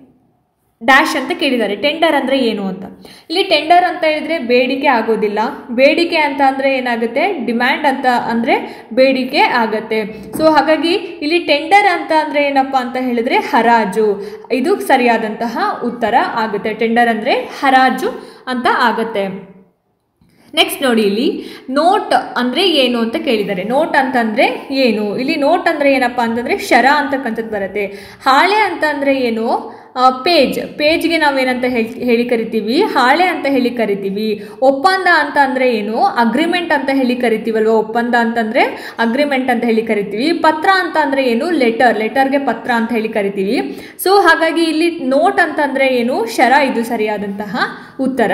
ಡ್ಯಾಶ್ ಅಂತ ಕೇಳಿದ್ದಾರೆ ಟೆಂಡರ್ ಅಂದರೆ ಏನು ಅಂತ ಇಲ್ಲಿ ಟೆಂಡರ್ ಅಂತ ಹೇಳಿದ್ರೆ ಬೇಡಿಕೆ ಆಗೋದಿಲ್ಲ ಬೇಡಿಕೆ ಅಂತ ಅಂದರೆ ಏನಾಗುತ್ತೆ ಡಿಮ್ಯಾಂಡ್ ಅಂತ ಅಂದರೆ ಬೇಡಿಕೆ ಆಗತ್ತೆ ಸೊ ಹಾಗಾಗಿ ಇಲ್ಲಿ ಟೆಂಡರ್ ಅಂತ ಅಂದರೆ ಏನಪ್ಪ ಅಂತ ಹೇಳಿದ್ರೆ ಹರಾಜು ಇದು ಸರಿಯಾದಂತಹ ಉತ್ತರ ಆಗುತ್ತೆ ಟೆಂಡರ್ ಅಂದರೆ ಹರಾಜು ಅಂತ ಆಗತ್ತೆ ನೆಕ್ಸ್ಟ್ ನೋಡಿ ಇಲ್ಲಿ ನೋಟ್ ಅಂದರೆ ಏನು ಅಂತ ಕೇಳಿದ್ದಾರೆ ನೋಟ್ ಅಂತಂದರೆ ಏನು ಇಲ್ಲಿ ನೋಟ್ ಅಂದರೆ ಏನಪ್ಪ ಅಂತಂದರೆ ಶರ ಅಂತಕ್ಕಂಥದ್ದು ಬರುತ್ತೆ ಹಾಳೆ ಅಂತಂದರೆ ಏನು ಪೇಜ್ ಪೇಜ್ಗೆ ನಾವೇನಂತ ಹೇಳಿ ಹೇಳಿ ಕರಿತೀವಿ ಹಾಳೆ ಅಂತ ಹೇಳಿ ಕರಿತೀವಿ ಒಪ್ಪಂದ ಅಂತ ಅಂದರೆ ಏನು ಅಗ್ರಿಮೆಂಟ್ ಅಂತ ಹೇಳಿ ಕರಿತೀವಲ್ವ ಒಪ್ಪಂದ ಅಂತಂದರೆ ಅಗ್ರಿಮೆಂಟ್ ಅಂತ ಹೇಳಿ ಕರಿತೀವಿ ಪತ್ರ ಅಂತ ಅಂದರೆ ಏನು ಲೆಟರ್ ಲೆಟರ್ಗೆ ಪತ್ರ ಅಂತ ಹೇಳಿ ಕರಿತೀವಿ ಸೊ ಹಾಗಾಗಿ ಇಲ್ಲಿ ನೋಟ್ ಅಂತಂದರೆ ಏನು ಶರ ಇದು ಸರಿಯಾದಂತಹ ಉತ್ತರ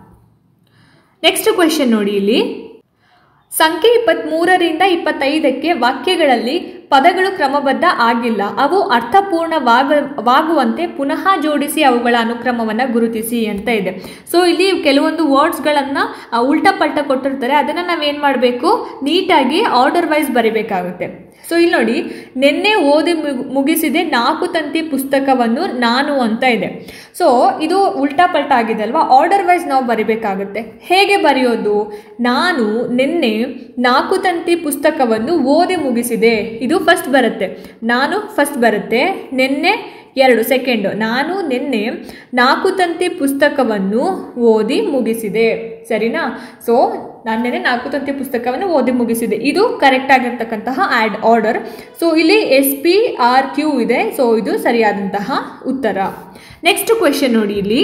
ನೆಕ್ಸ್ಟ್ ಕ್ವೆಶನ್ ನೋಡಿ ಇಲ್ಲಿ ಸಂಖ್ಯೆ ಇಪ್ಪತ್ತ್ಮೂರರಿಂದ ಇಪ್ಪತ್ತೈದಕ್ಕೆ ವಾಕ್ಯಗಳಲ್ಲಿ ಪದಗಳು ಕ್ರಮಬದ್ಧ ಆಗಿಲ್ಲ ಅವು ಅರ್ಥಪೂರ್ಣವಾಗ ವಾಗುವಂತೆ ಪುನಃ ಜೋಡಿಸಿ ಅವುಗಳ ಅನುಕ್ರಮವನ್ನು ಗುರುತಿಸಿ ಅಂತ ಇದೆ ಸೊ ಇಲ್ಲಿ ಕೆಲವೊಂದು ವರ್ಡ್ಸ್ಗಳನ್ನು ಉಲ್ಟಾ ಪಲ್ಟ ಕೊಟ್ಟಿರ್ತಾರೆ ಅದನ್ನು ನಾವೇನು ಮಾಡಬೇಕು ನೀಟಾಗಿ ಆರ್ಡರ್ ವೈಸ್ ಬರಿಬೇಕಾಗುತ್ತೆ ಸೊ ಇಲ್ಲಿ ನೋಡಿ ನಿನ್ನೆ ಓದಿ ಮುಗ್- ಮುಗಿಸಿದೆ ನಾಲ್ಕು ತಂತಿ ಪುಸ್ತಕವನ್ನು ನಾನು ಅಂತ ಇದೆ ಸೊ ಇದು ಉಲ್ಟಾ ಪಲ್ಟಾ ಆಗಿದೆ ಅಲ್ವಾ ಆರ್ಡರ್ ವೈಸ್ ನಾವು ಬರಿಬೇಕಾಗುತ್ತೆ ಹೇಗೆ ಬರೆಯೋದು ನಾನು ನಿನ್ನೆ ನಾಲ್ಕು ತಂತಿ ಪುಸ್ತಕವನ್ನು ಓದಿ ಮುಗಿಸಿದೆ ಇದು ಫಸ್ಟ್ ಬರುತ್ತೆ ನಾನು ಫಸ್ಟ್ ಬರುತ್ತೆ ನಿನ್ನೆ ಎರಡು ಸೆಕೆಂಡು ನಾನು ನಿನ್ನೆ ನಾಲ್ಕು ತಂತಿ ಪುಸ್ತಕವನ್ನು ಓದಿ ಮುಗಿಸಿದೆ ಸರಿನಾ ಸೊ ನಾನು ನಿನ್ನೆ ನಾಲ್ಕು ತಂತಿ ಪುಸ್ತಕವನ್ನು ಓದಿ ಮುಗಿಸಿದೆ ಇದು ಕರೆಕ್ಟ್ ಆಗಿರ್ತಕ್ಕಂತಹ ಆ್ಯಡ್ ಆರ್ಡರ್ ಸೊ ಇಲ್ಲಿ ಎಸ್ ಪಿ ಆರ್ ಕ್ಯೂ ಇದೆ ಸೊ ಇದು ಸರಿಯಾದಂತಹ ಉತ್ತರ ನೆಕ್ಸ್ಟ್ ಕ್ವೆಶನ್ ನೋಡಿ ಇಲ್ಲಿ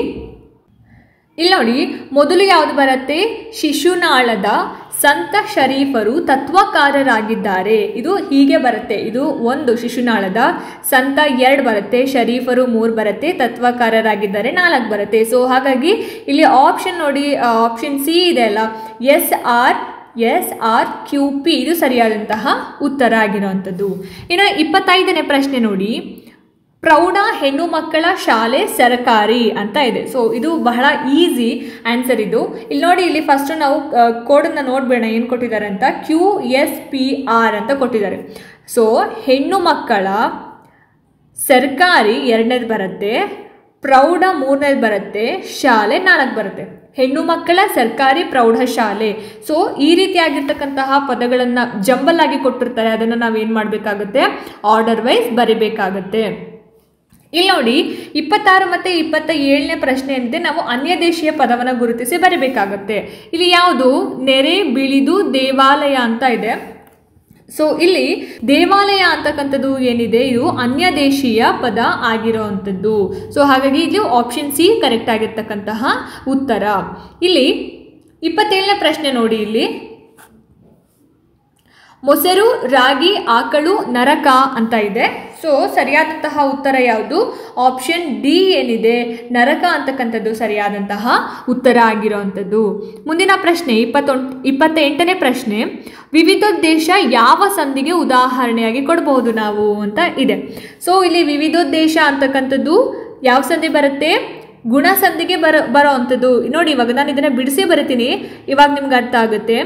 ಇಲ್ಲಿ ನೋಡಿ ಮೊದಲು ಯಾವುದು ಬರುತ್ತೆ ಶಿಶುನಾಳದ ಸಂತ ಶರೀಫರು ತತ್ವಕಾರರಾಗಿದ್ದಾರೆ ಇದು ಹೀಗೆ ಬರುತ್ತೆ ಇದು ಒಂದು ಶಿಶುನಾಳದ ಸಂತ ಎರಡು ಬರುತ್ತೆ ಶರೀಫರು ಮೂರು ಬರುತ್ತೆ ತತ್ವಕಾರರಾಗಿದ್ದಾರೆ ನಾಲ್ಕು ಬರುತ್ತೆ ಸೊ ಹಾಗಾಗಿ ಇಲ್ಲಿ ಆಪ್ಷನ್ ನೋಡಿ ಆಪ್ಷನ್ ಸಿ ಇದೆ ಅಲ್ಲ S R S R Q P ಇದು ಸರಿಯಾದಂತಹ ಉತ್ತರ ಆಗಿರುವಂಥದ್ದು ಇನ್ನು ಇಪ್ಪತ್ತೈದನೇ ಪ್ರಶ್ನೆ ನೋಡಿ ಪ್ರೌಢ ಹೆಣ್ಣು ಮಕ್ಕಳ ಶಾಲೆ ಸರ್ಕಾರಿ ಅಂತ ಇದೆ ಸೊ ಇದು ಬಹಳ ಈಸಿ ಆನ್ಸರ್ ಇದು ಇಲ್ಲಿ ನೋಡಿ ಇಲ್ಲಿ ಫಸ್ಟ್ ನಾವು ಕೋಡನ್ನು ನೋಡ್ಬೇಡ ಏನು ಕೊಟ್ಟಿದ್ದಾರೆ ಅಂತ ಕ್ಯೂ ಎಸ್ ಪಿ ಆರ್ ಅಂತ ಕೊಟ್ಟಿದ್ದಾರೆ ಸೊ ಹೆಣ್ಣು ಮಕ್ಕಳ ಸರ್ಕಾರಿ ಎರಡನೇದು ಬರುತ್ತೆ ಪ್ರೌಢ ಮೂರನೇದು ಬರುತ್ತೆ ಶಾಲೆ ನಾಲ್ಕು ಬರುತ್ತೆ ಹೆಣ್ಣು ಮಕ್ಕಳ ಸರ್ಕಾರಿ ಪ್ರೌಢಶಾಲೆ ಸೊ ಈ ರೀತಿಯಾಗಿರ್ತಕ್ಕಂತಹ ಪದಗಳನ್ನು ಜಂಬಲ್ ಆಗಿ ಕೊಟ್ಟಿರ್ತಾರೆ ಅದನ್ನು ನಾವೇನು ಮಾಡಬೇಕಾಗುತ್ತೆ ಆರ್ಡರ್ ವೈಸ್ ಬರಿಬೇಕಾಗುತ್ತೆ ಇಲ್ಲಿ ನೋಡಿ ಇಪ್ಪತ್ತಾರು ಮತ್ತು ಇಪ್ಪತ್ತ ಏಳನೇ ಪ್ರಶ್ನೆ ಏನಿದೆ ನಾವು ಅನ್ಯ ದೇಶೀಯ ಪದವನ್ನು ಗುರುತಿಸಿ ಬರಿಬೇಕಾಗತ್ತೆ ಇಲ್ಲಿ ಯಾವುದು ನೆರೆ ಬಿಳಿದು ದೇವಾಲಯ ಅಂತ ಇದೆ ಸೊ ಇಲ್ಲಿ ದೇವಾಲಯ ಅಂತಕ್ಕಂಥದ್ದು ಏನಿದೆ ಇದು ಅನ್ಯ ದೇಶೀಯ ಪದ ಆಗಿರೋವಂಥದ್ದು ಸೊ ಹಾಗಾಗಿ ಇದು ಆಪ್ಷನ್ ಸಿ ಕರೆಕ್ಟ್ ಆಗಿರ್ತಕ್ಕಂತಹ ಉತ್ತರ ಇಲ್ಲಿ ಇಪ್ಪತ್ತೇಳನೇ ಪ್ರಶ್ನೆ ನೋಡಿ ಇಲ್ಲಿ ಮೊಸರು ರಾಗಿ ಆಕಳು ನರಕ ಅಂತ ಇದೆ ಸೊ ಸರಿಯಾದಂತಹ ಉತ್ತರ ಯಾವುದು ಆಪ್ಷನ್ ಡಿ ಏನಿದೆ ನರಕ ಅಂತಕ್ಕಂಥದ್ದು ಸರಿಯಾದಂತಹ ಉತ್ತರ ಆಗಿರೋವಂಥದ್ದು ಮುಂದಿನ ಪ್ರಶ್ನೆ ಇಪ್ಪತ್ತೊಂದು ಇಪ್ಪತ್ತ ಎಂಟನೇ ಪ್ರಶ್ನೆ ವಿವಿಧೋದ್ದೇಶ ಯಾವ ಸಂಧಿಗೆ ಉದಾಹರಣೆಯಾಗಿ ಕೊಡಬಹುದು ನಾವು ಅಂತ ಇದೆ ಸೊ ಇಲ್ಲಿ ವಿವಿಧೋದ್ದೇಶ ಅಂತಕ್ಕಂಥದ್ದು ಯಾವ ಸಂಧಿ ಬರುತ್ತೆ ಗುಣ ಸಂಧಿಗೆ ಬರೋ ಬರೋ ಅಂಥದ್ದು ನೋಡಿ ಇವಾಗ ನಾನು ಇದನ್ನು ಬಿಡಿಸಿ ಬರಿತೀನಿ ಇವಾಗ ನಿಮ್ಗೆ ಅರ್ಥ ಆಗುತ್ತೆ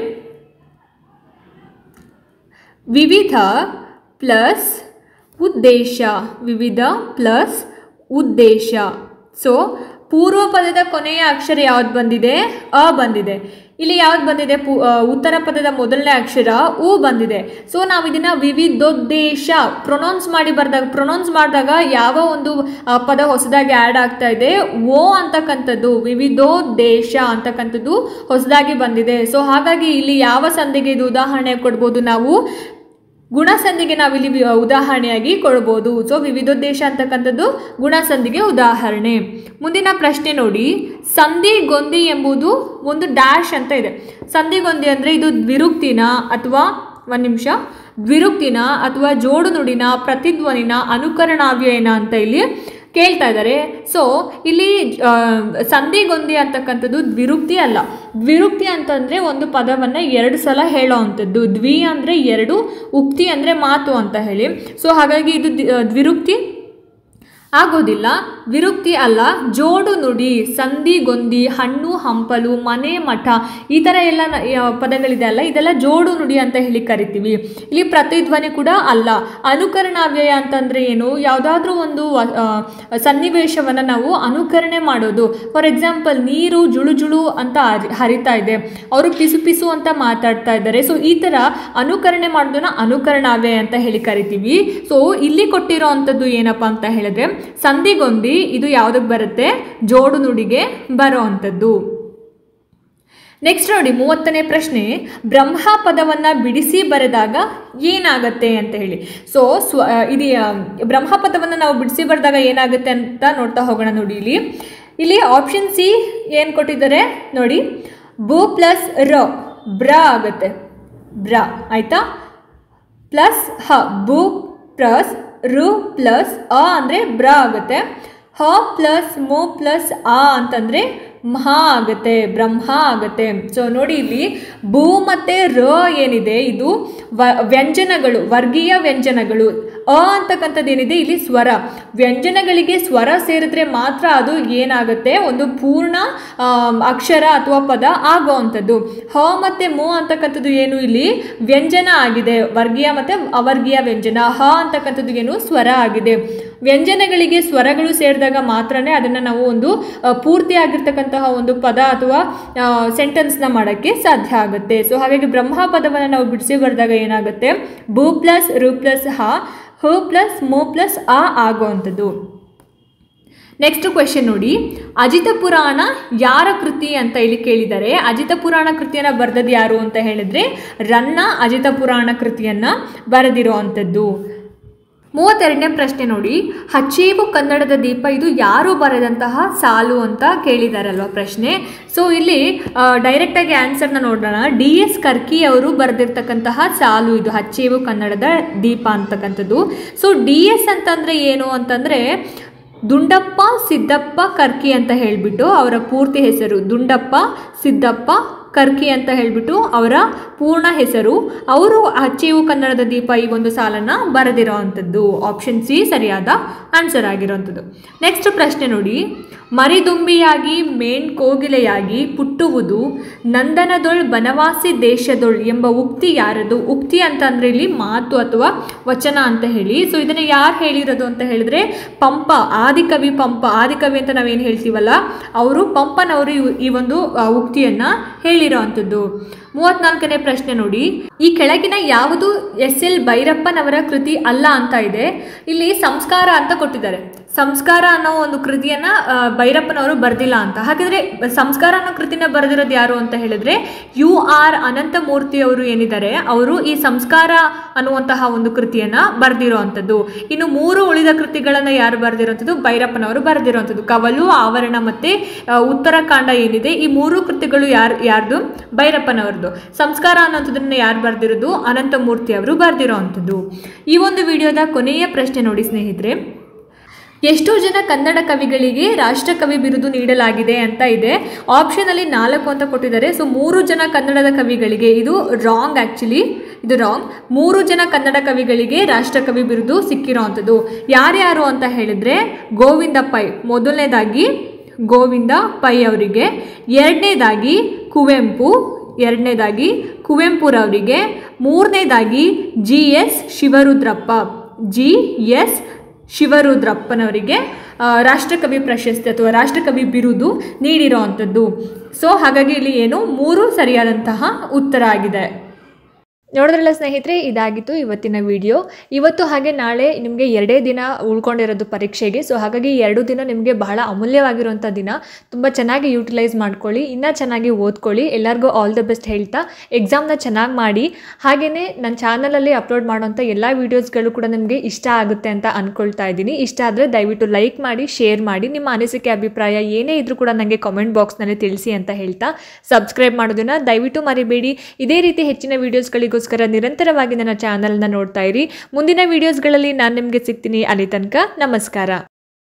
ವಿವಿಧ ಪ್ಲಸ್ ಉದ್ದೇಶ ವಿವಿಧ ಪ್ಲಸ್ ಉದ್ದೇಶ ಸೊ ಪೂರ್ವ ಪದದ ಕೊನೆಯ ಅಕ್ಷರ ಯಾವ್ದು ಬಂದಿದೆ ಅ ಬಂದಿದೆ ಇಲ್ಲಿ ಯಾವ್ದು ಬಂದಿದೆ ಪು ಆ, ಉತ್ತರ ಪದದ ಮೊದಲನೇ ಅಕ್ಷರ ಉ ಬಂದಿದೆ ಸೊ ನಾವು ಇದನ್ನ ವಿವಿಧೋದ್ದೇಶ ಪ್ರೊನೌನ್ಸ್ ಮಾಡಿ ಬರ್ದಾಗ ಪ್ರೊನೌನ್ಸ್ ಮಾಡಿದಾಗ ಯಾವ ಒಂದು ಆ, ಪದ ಹೊಸದಾಗಿ ಆ್ಯಡ್ ಆಗ್ತಾ ಇದೆ ಓ ಅಂತಕ್ಕಂಥದ್ದು ವಿವಿಧೋದ್ದೇಶ ಅಂತಕ್ಕಂಥದ್ದು ಹೊಸದಾಗಿ ಬಂದಿದೆ ಸೊ ಹಾಗಾಗಿ ಇಲ್ಲಿ ಯಾವ ಸಂಧಿಗೆ ಇದು ಉದಾಹರಣೆ ಕೊಡ್ಬೋದು ನಾವು ಗುಣಸಂಧಿಗೆ ನಾವಿಲ್ಲಿ ವಿ- ಉದಾಹರಣೆಯಾಗಿ ಕೊಡ್ಬೋದು ಸೊ ವಿವಿಧೋದ್ದೇಶ ಅಂತಕ್ಕಂಥದ್ದು ಗುಣಸಂಧಿಗೆ ಉದಾಹರಣೆ ಮುಂದಿನ ಪ್ರಶ್ನೆ ನೋಡಿ ಸಂಧಿ ಗೊಂದಿ ಎಂಬುದು ಒಂದು ಡ್ಯಾಶ್ ಅಂತ ಇದೆ ಸಂಧಿ ಗೊಂದಿ ಅಂದರೆ ಇದು ದ್ವಿರುಕ್ತಿನ ಅಥವಾ ಒಂದು ನಿಮಿಷ ದ್ವಿರುಕ್ತಿನ ಅಥವಾ ಜೋಡು ನುಡಿನ ಪ್ರತಿಧ್ವನಿನ ಅನುಕರಣಾವ್ಯಯನ ಅಂತ ಇಲ್ಲಿ ಕೇಳ್ತಾ ಇದ್ದಾರೆ ಸೊ ಇಲ್ಲಿ ಆ, ಸಂಧಿಗೊಂದಿ ಅಂತಕ್ಕಂಥದ್ದು ದ್ವಿರುಕ್ತಿ ಅಲ್ಲ ದ್ವಿರುಕ್ತಿ ಅಂತಂದ್ರೆ ಒಂದು ಪದವನ್ನ ಎರಡು ಸಲ ಹೇಳೋ ಅಂಥದ್ದು ದ್ವಿ ಅಂದ್ರೆ ಎರಡು ಉಕ್ತಿ ಅಂದ್ರೆ ಮಾತು ಅಂತ ಹೇಳಿ ಸೊ ಹಾಗಾಗಿ ಇದು ದಿ- ಆ, ದ್ವಿರುಕ್ತಿ ಆಗೋದಿಲ್ಲ ವಿರುಕ್ತಿ ಅಲ್ಲ ಜೋಡು ನುಡಿ ಸಂಧಿ ಗೊಂದಿ ಹಣ್ಣು ಹಂಪಲು ಮನೆ ಮಠ ಈ ಥರ ಎಲ್ಲ ನ- ಯ- ಪದಗಳಿದೆ ಅಲ್ಲ ಇದೆಲ್ಲ ಜೋಡು ನುಡಿ ಅಂತ ಹೇಳಿ ಕರಿತೀವಿ ಇಲ್ಲಿ ಪ್ರತಿಧ್ವನಿ ಕೂಡ ಅಲ್ಲ ಅನುಕರಣಾವ್ಯಯ ಅಂತಂದ್ರೆ ಏನು ಯಾವುದಾದ್ರೂ ಒಂದು ವ- ಆ, ಸನ್ನಿವೇಶವನ್ನು ನಾವು ಅನುಕರಣೆ ಮಾಡೋದು ಫಾರ್ ಎಕ್ಸಾಂಪಲ್ ನೀರು ಜುಳು ಜುಳು ಅಂತ ಹರಿ- ಹರಿತಾ ಇದೆ ಅವರು ಪಿಸು ಪಿಸು ಅಂತ ಮಾತಾಡ್ತಾ ಇದ್ದಾರೆ ಸೊ ಈ ಥರ ಅನುಕರಣೆ ಮಾಡೋದನ್ನ ಅನುಕರಣಾವ್ಯಯ ಅಂತ ಹೇಳಿ ಕರಿತೀವಿ ಸೊ ಇಲ್ಲಿ ಕೊಟ್ಟಿರೋ ಅಂಥದ್ದು ಏನಪ್ಪಾ ಅಂತ ಹೇಳಿದ್ರೆ ಸಂಧಿಗೊಂದಿ ಇದು ಯಾವುದಕ್ಕೆ ಬರುತ್ತೆ ಜೋಡು ನುಡಿಗೆ ಬರೋ ಅಂಥದ್ದು ನೆಕ್ಸ್ಟ್ ನೋಡಿ ಮೂವತ್ತನೇ ಪ್ರಶ್ನೆ ಬ್ರಹ್ಮ ಪದವನ್ನ ಬಿಡಿಸಿ ಬರೆದಾಗ ಏನಾಗತ್ತೆ ಅಂತ ಹೇಳಿ ಸೊ ಸ್ವ ಇದು ಆ, ಬ್ರಹ್ಮ ಪದವನ್ನು ನಾವು ಬಿಡಿಸಿ ಬರೆದಾಗ ಏನಾಗುತ್ತೆ ಅಂತ ನೋಡ್ತಾ ಹೋಗೋಣ ನೋಡಿ ಇಲ್ಲಿ ಇಲ್ಲಿ ಆಪ್ಷನ್ ಸಿ ಏನು ಕೊಟ್ಟಿದ್ದಾರೆ ನೋಡಿ ಬು ಪ್ಲಸ್ ರ ಬ್ರ ಆಗುತ್ತೆ ಬ್ರ ಆಯ್ತಾ ಪ್ಲಸ್ ಹ ಬು ಪ್ಲಸ್ ರು ಪ್ಲಸ್ ಅ ಅಂದರೆ ಬ್ರ ಆಗುತ್ತೆ ಹ ಪ್ಲಸ್ ಮು ಪ್ಲಸ್ ಆ ಅಂತಂದರೆ ಮಹಾ ಆಗುತ್ತೆ ಬ್ರಹ್ಮ ಆಗುತ್ತೆ ಸೊ ನೋಡಿ ಇಲ್ಲಿ ಭೂ ಮತ್ತು ರ ಏನಿದೆ ಇದು ವ ವ್ಯಂಜನಗಳು ವರ್ಗೀಯ ವ್ಯಂಜನಗಳು ಅ ಅಂತಕ್ಕಂಥದ್ದು ಏನಿದೆ ಇಲ್ಲಿ ಸ್ವರ ವ್ಯಂಜನಗಳಿಗೆ ಸ್ವರ ಸೇರಿದ್ರೆ ಮಾತ್ರ ಅದು ಏನಾಗುತ್ತೆ ಒಂದು ಪೂರ್ಣ ಆಮ್, ಅಕ್ಷರ ಅಥವಾ ಪದ ಆಗುವಂಥದ್ದು ಹ ಮತ್ತು ಮು ಅಂತಕ್ಕಂಥದ್ದು ಏನು ಇಲ್ಲಿ ವ್ಯಂಜನ ಆಗಿದೆ ವರ್ಗೀಯ ಮತ್ತು ಅವರ್ಗೀಯ ವ್ಯಂಜನ ಹ ಅಂತಕ್ಕಂಥದ್ದು ಏನು ಸ್ವರ ಆಗಿದೆ ವ್ಯಂಜನಗಳಿಗೆ ಸ್ವರಗಳು ಸೇರಿದಾಗ ಮಾತ್ರನೇ ಅದನ್ನು ನಾವು ಒಂದು ಆ, ಪೂರ್ತಿಯಾಗಿರ್ತಕ್ಕಂತಹ ಒಂದು ಪದ ಅಥವಾ ಸೆಂಟೆನ್ಸ್ನ ಮಾಡೋಕ್ಕೆ ಸಾಧ್ಯ ಆಗುತ್ತೆ ಸೊ ಹಾಗಾಗಿ ಬ್ರಹ್ಮ ಪದವನ್ನು ನಾವು ಬಿಡಿಸಿ ಬರೆದಾಗ ಏನಾಗುತ್ತೆ ಭೂ ಪ್ಲಸ್ ರು ಪ್ಲಸ್ ಹ ಹ ಪ್ಲಸ್ ಮು ಪ್ಲಸ್ ಆ ಆಗುವಂಥದ್ದು ನೆಕ್ಸ್ಟ್ ಕ್ವೆಶನ್ ನೋಡಿ ಅಜಿತ ಪುರಾಣ ಯಾರ ಕೃತಿ ಅಂತ ಇಲ್ಲಿ ಕೇಳಿದ್ದಾರೆ ಅಜಿತ ಪುರಾಣ ಕೃತಿಯನ್ನು ಬರೆದದ್ದು ಯಾರು ಅಂತ ಹೇಳಿದ್ರೆ ರನ್ನ ಅಜಿತ ಪುರಾಣ ಕೃತಿಯನ್ನ ಬರೆದಿರೋ ಅಂಥದ್ದು ಮೂವತ್ತೆರಡನೇ ಪ್ರಶ್ನೆ ನೋಡಿ ಹಚ್ಚೀವು ಕನ್ನಡದ ದೀಪ ಇದು ಯಾರು ಬರೆದಂತಹ ಸಾಲು ಅಂತ ಕೇಳಿದಾರಲ್ವ ಪ್ರಶ್ನೆ ಸೊ ಇಲ್ಲಿ ಡೈರೆಕ್ಟಾಗಿ ಆನ್ಸರ್ನ ನೋಡೋಣ ಡಿ ಎಸ್ ಕರ್ಕಿ ಅವರು ಬರೆದಿರ್ತಕ್ಕಂತಹ ಸಾಲು ಇದು ಹಚ್ಚೀವು ಕನ್ನಡದ ದೀಪ ಅಂತಕ್ಕಂಥದ್ದು ಸೊ ಡಿ ಎಸ್ ಅಂತಂದ್ರೆ ಏನು ಅಂತಂದ್ರೆ ದುಂಡಪ್ಪ ಸಿದ್ದಪ್ಪ ಕರ್ಕಿ ಅಂತ ಹೇಳಿಬಿಟ್ಟು ಅವರ ಪೂರ್ತಿ ಹೆಸರು ದುಂಡಪ್ಪ ಸಿದ್ದಪ್ಪ ಕರ್ಕಿ ಅಂತ ಹೇಳಿಬಿಟ್ಟು ಅವರ ಪೂರ್ಣ ಹೆಸರು ಅವರು ಹಚ್ಚೀವು ಕನ್ನಡದ ದೀಪ ಈ ಒಂದು ಸಾಲನ್ನು ಬರೆದಿರೋ ಅಂಥದ್ದು ಆಪ್ಷನ್ ಸಿ ಸರಿಯಾದ ಆನ್ಸರ್ ಆಗಿರೋವಂಥದ್ದು ನೆಕ್ಸ್ಟ್ ಪ್ರಶ್ನೆ ನೋಡಿ ಮರಿದುಂಬಿಯಾಗಿ ಮೇಣ್ ಕೋಗಿಲೆಯಾಗಿ ಪುಟ್ಟುವುದು ನಂದನದೊಳ್ ಬನವಾಸಿ ದೇಶದೊಳ್ ಎಂಬ ಉಕ್ತಿ ಯಾರದು ಉಕ್ತಿ ಅಂತ ಅಂದ್ರೆ ಇಲ್ಲಿ ಮಾತು ಅಥವಾ ವಚನ ಅಂತ ಹೇಳಿ ಸೊ ಇದನ್ನ ಯಾರು ಹೇಳಿರೋದು ಅಂತ ಹೇಳಿದ್ರೆ ಪಂಪ ಆದಿಕವಿ ಪಂಪ ಆದಿಕವಿ ಅಂತ ನಾವೇನು ಹೇಳ್ತೀವಲ್ಲ ಅವರು ಪಂಪನವರು ಇವ್- ಈ ಒಂದು ಆ, ಉಕ್ತಿಯನ್ನ ಹೇಳಿರೋ ಅಂಥದ್ದು ಮೂವತ್ನಾಲ್ಕನೇ ಪ್ರಶ್ನೆ ನೋಡಿ ಈ ಕೆಳಗಿನ ಯಾವುದು ಎಸ್ ಎಲ್ ಭೈರಪ್ಪನವರ ಕೃತಿ ಅಲ್ಲ ಅಂತ ಇದೆ ಇಲ್ಲಿ ಸಂಸ್ಕಾರ ಅಂತ ಕೊಟ್ಟಿದ್ದಾರೆ ಸಂಸ್ಕಾರ ಅನ್ನೋ ಒಂದು ಕೃತಿಯನ್ನ ಆ, ಭೈರಪ್ಪನವರು ಬರ್ದಿಲ್ಲ ಅಂತ ಹಾಗಾದ್ರೆ ಸಂಸ್ಕಾರ ಅನ್ನೋ ಕೃತಿನ ಬರೆದಿರೋದು ಯಾರು ಅಂತ ಹೇಳಿದ್ರೆ ಯು ಆರ್ ಅನಂತಮೂರ್ತಿ ಅವರು ಏನಿದ್ದಾರೆ ಅವರು ಈ ಸಂಸ್ಕಾರ ಅನ್ನುವಂತಹ ಒಂದು ಕೃತಿಯನ್ನ ಬರೆದಿರೋ ಅಂಥದ್ದು ಇನ್ನು ಮೂರು ಉಳಿದ ಕೃತಿಗಳನ್ನ ಯಾರು ಬರೆದಿರೋಂಥದ್ದು ಭೈರಪ್ಪನವರು ಬರೆದಿರೋಂಥದ್ದು ಕವಲು ಆವರಣ ಮತ್ತೆ ಆ, ಉತ್ತರಾಖಂಡ ಏನಿದೆ ಈ ಮೂರು ಕೃತಿಗಳು ಯಾರು ಯಾರ್ದು ಭೈರಪ್ಪನವರದು ಸಂಸ್ಕಾರ ಅನ್ನೋಂಥದ್ದನ್ನ ಯಾರು ಬರೆದಿರೋದು ಅನಂತಮೂರ್ತಿ ಅವರು ಬರೆದಿರೋ ಅಂಥದ್ದು ಈ ಒಂದು ವಿಡಿಯೋದ ಕೊನೆಯ ಪ್ರಶ್ನೆ ನೋಡಿ ಸ್ನೇಹಿತರೆ ಎಷ್ಟೋ ಜನ ಕನ್ನಡ ಕವಿಗಳಿಗೆ ರಾಷ್ಟ್ರಕವಿ ಬಿರುದು ನೀಡಲಾಗಿದೆ ಅಂತ ಇದೆ ಆಪ್ಷನಲ್ಲಿ ನಾಲ್ಕು ಅಂತ ಕೊಟ್ಟಿದ್ದಾರೆ ಸೊ ಮೂರು ಜನ ಕನ್ನಡದ ಕವಿಗಳಿಗೆ ಇದು ರಾಂಗ್ ಆ್ಯಕ್ಚುಲಿ ಇದು ರಾಂಗ್ ಮೂರು ಜನ ಕನ್ನಡ ಕವಿಗಳಿಗೆ ರಾಷ್ಟ್ರಕವಿ ಬಿರುದು ಸಿಕ್ಕಿರೋ ಅಂಥದ್ದು ಯಾರ್ಯಾರು ಅಂತ ಹೇಳಿದ್ರೆ ಗೋವಿಂದ ಪೈ ಮೊದಲನೇದಾಗಿ ಗೋವಿಂದ ಪೈ ಅವರಿಗೆ ಎರಡನೇದಾಗಿ ಕುವೆಂಪು ಎರಡನೇದಾಗಿ ಕುವೆಂಪುರವರಿಗೆ ಮೂರನೇದಾಗಿ G S Shivarudrappa G S ಶಿವರುದ್ರಪ್ಪನವರಿಗೆ ಆ, ರಾಷ್ಟ್ರಕವಿ ಪ್ರಶಸ್ತಿ ಅಥವಾ ರಾಷ್ಟ್ರಕವಿ ಬಿರುದು ನೀಡಿರೋ ಅಂಥದ್ದು ಸೊ ಹಾಗಾಗಿ ಇಲ್ಲಿ ಏನು ಮೂರು ಸರಿಯಾದಂತಹ ಉತ್ತರ ಆಗಿದೆ ನೋಡಿದ್ರಲ್ಲ ಸ್ನೇಹಿತರೆ ಇದಾಗಿತ್ತು ಇವತ್ತಿನ ವಿಡಿಯೋ ಇವತ್ತು ಹಾಗೆ ನಾಳೆ ನಿಮಗೆ ಎರಡೇ ದಿನ ಉಳ್ಕೊಂಡಿರೋದು ಪರೀಕ್ಷೆಗೆ ಸೊ ಹಾಗಾಗಿ ಎರಡು ದಿನ ನಿಮಗೆ ಬಹಳ ಅಮೂಲ್ಯವಾಗಿರುವಂಥ ದಿನ ತುಂಬ ಚೆನ್ನಾಗಿ ಯೂಟಿಲೈಸ್ ಮಾಡ್ಕೊಳ್ಳಿ ಇನ್ನೂ ಚೆನ್ನಾಗಿ ಓದ್ಕೊಳ್ಳಿ ಎಲ್ಲರಿಗೂ ಆಲ್ ದ ಬೆಸ್ಟ್ ಹೇಳ್ತಾ ಎಕ್ಸಾಮ್ನ ಚೆನ್ನಾಗಿ ಮಾಡಿ ಹಾಗೆಯೇ ನನ್ನ ಚಾನಲಲ್ಲಿ ಅಪ್ಲೋಡ್ ಮಾಡೋಂಥ ಎಲ್ಲ ವೀಡಿಯೋಸ್ಗಳು ಕೂಡ ನಿಮಗೆ ಇಷ್ಟ ಆಗುತ್ತೆ ಅಂತ ಅಂದ್ಕೊಳ್ತಾ ಇದ್ದೀನಿ ಇಷ್ಟ ಆದರೆ ದಯವಿಟ್ಟು ಲೈಕ್ ಮಾಡಿ ಶೇರ್ ಮಾಡಿ ನಿಮ್ಮ ಅನಿಸಿಕೆ ಅಭಿಪ್ರಾಯ ಏನೇ ಇದ್ರೂ ಕೂಡ ನನಗೆ ಕಾಮೆಂಟ್ ಬಾಕ್ಸ್ನಲ್ಲಿ ತಿಳಿಸಿ ಅಂತ ಹೇಳ್ತಾ ಸಬ್ಸ್ಕ್ರೈಬ್ ಮಾಡೋದನ್ನ ದಯವಿಟ್ಟು ಮರಿಬೇಡಿ ಇದೇ ರೀತಿ ಹೆಚ್ಚಿನ ವೀಡಿಯೋಸ್ಗಳಿಗೋಸ್ಕರ ನಿರಂತರವಾಗಿ ನನ್ನ ಚಾನಲ್ನ ನೋಡ್ತಾ ಇರಿ ಮುಂದಿನ ವೀಡಿಯೋಸ್ಗಳಲ್ಲಿ ನಾನು ನಿಮಗೆ ಸಿಗ್ತೀನಿ ಅಲ್ಲಿ ತನಕ ನಮಸ್ಕಾರ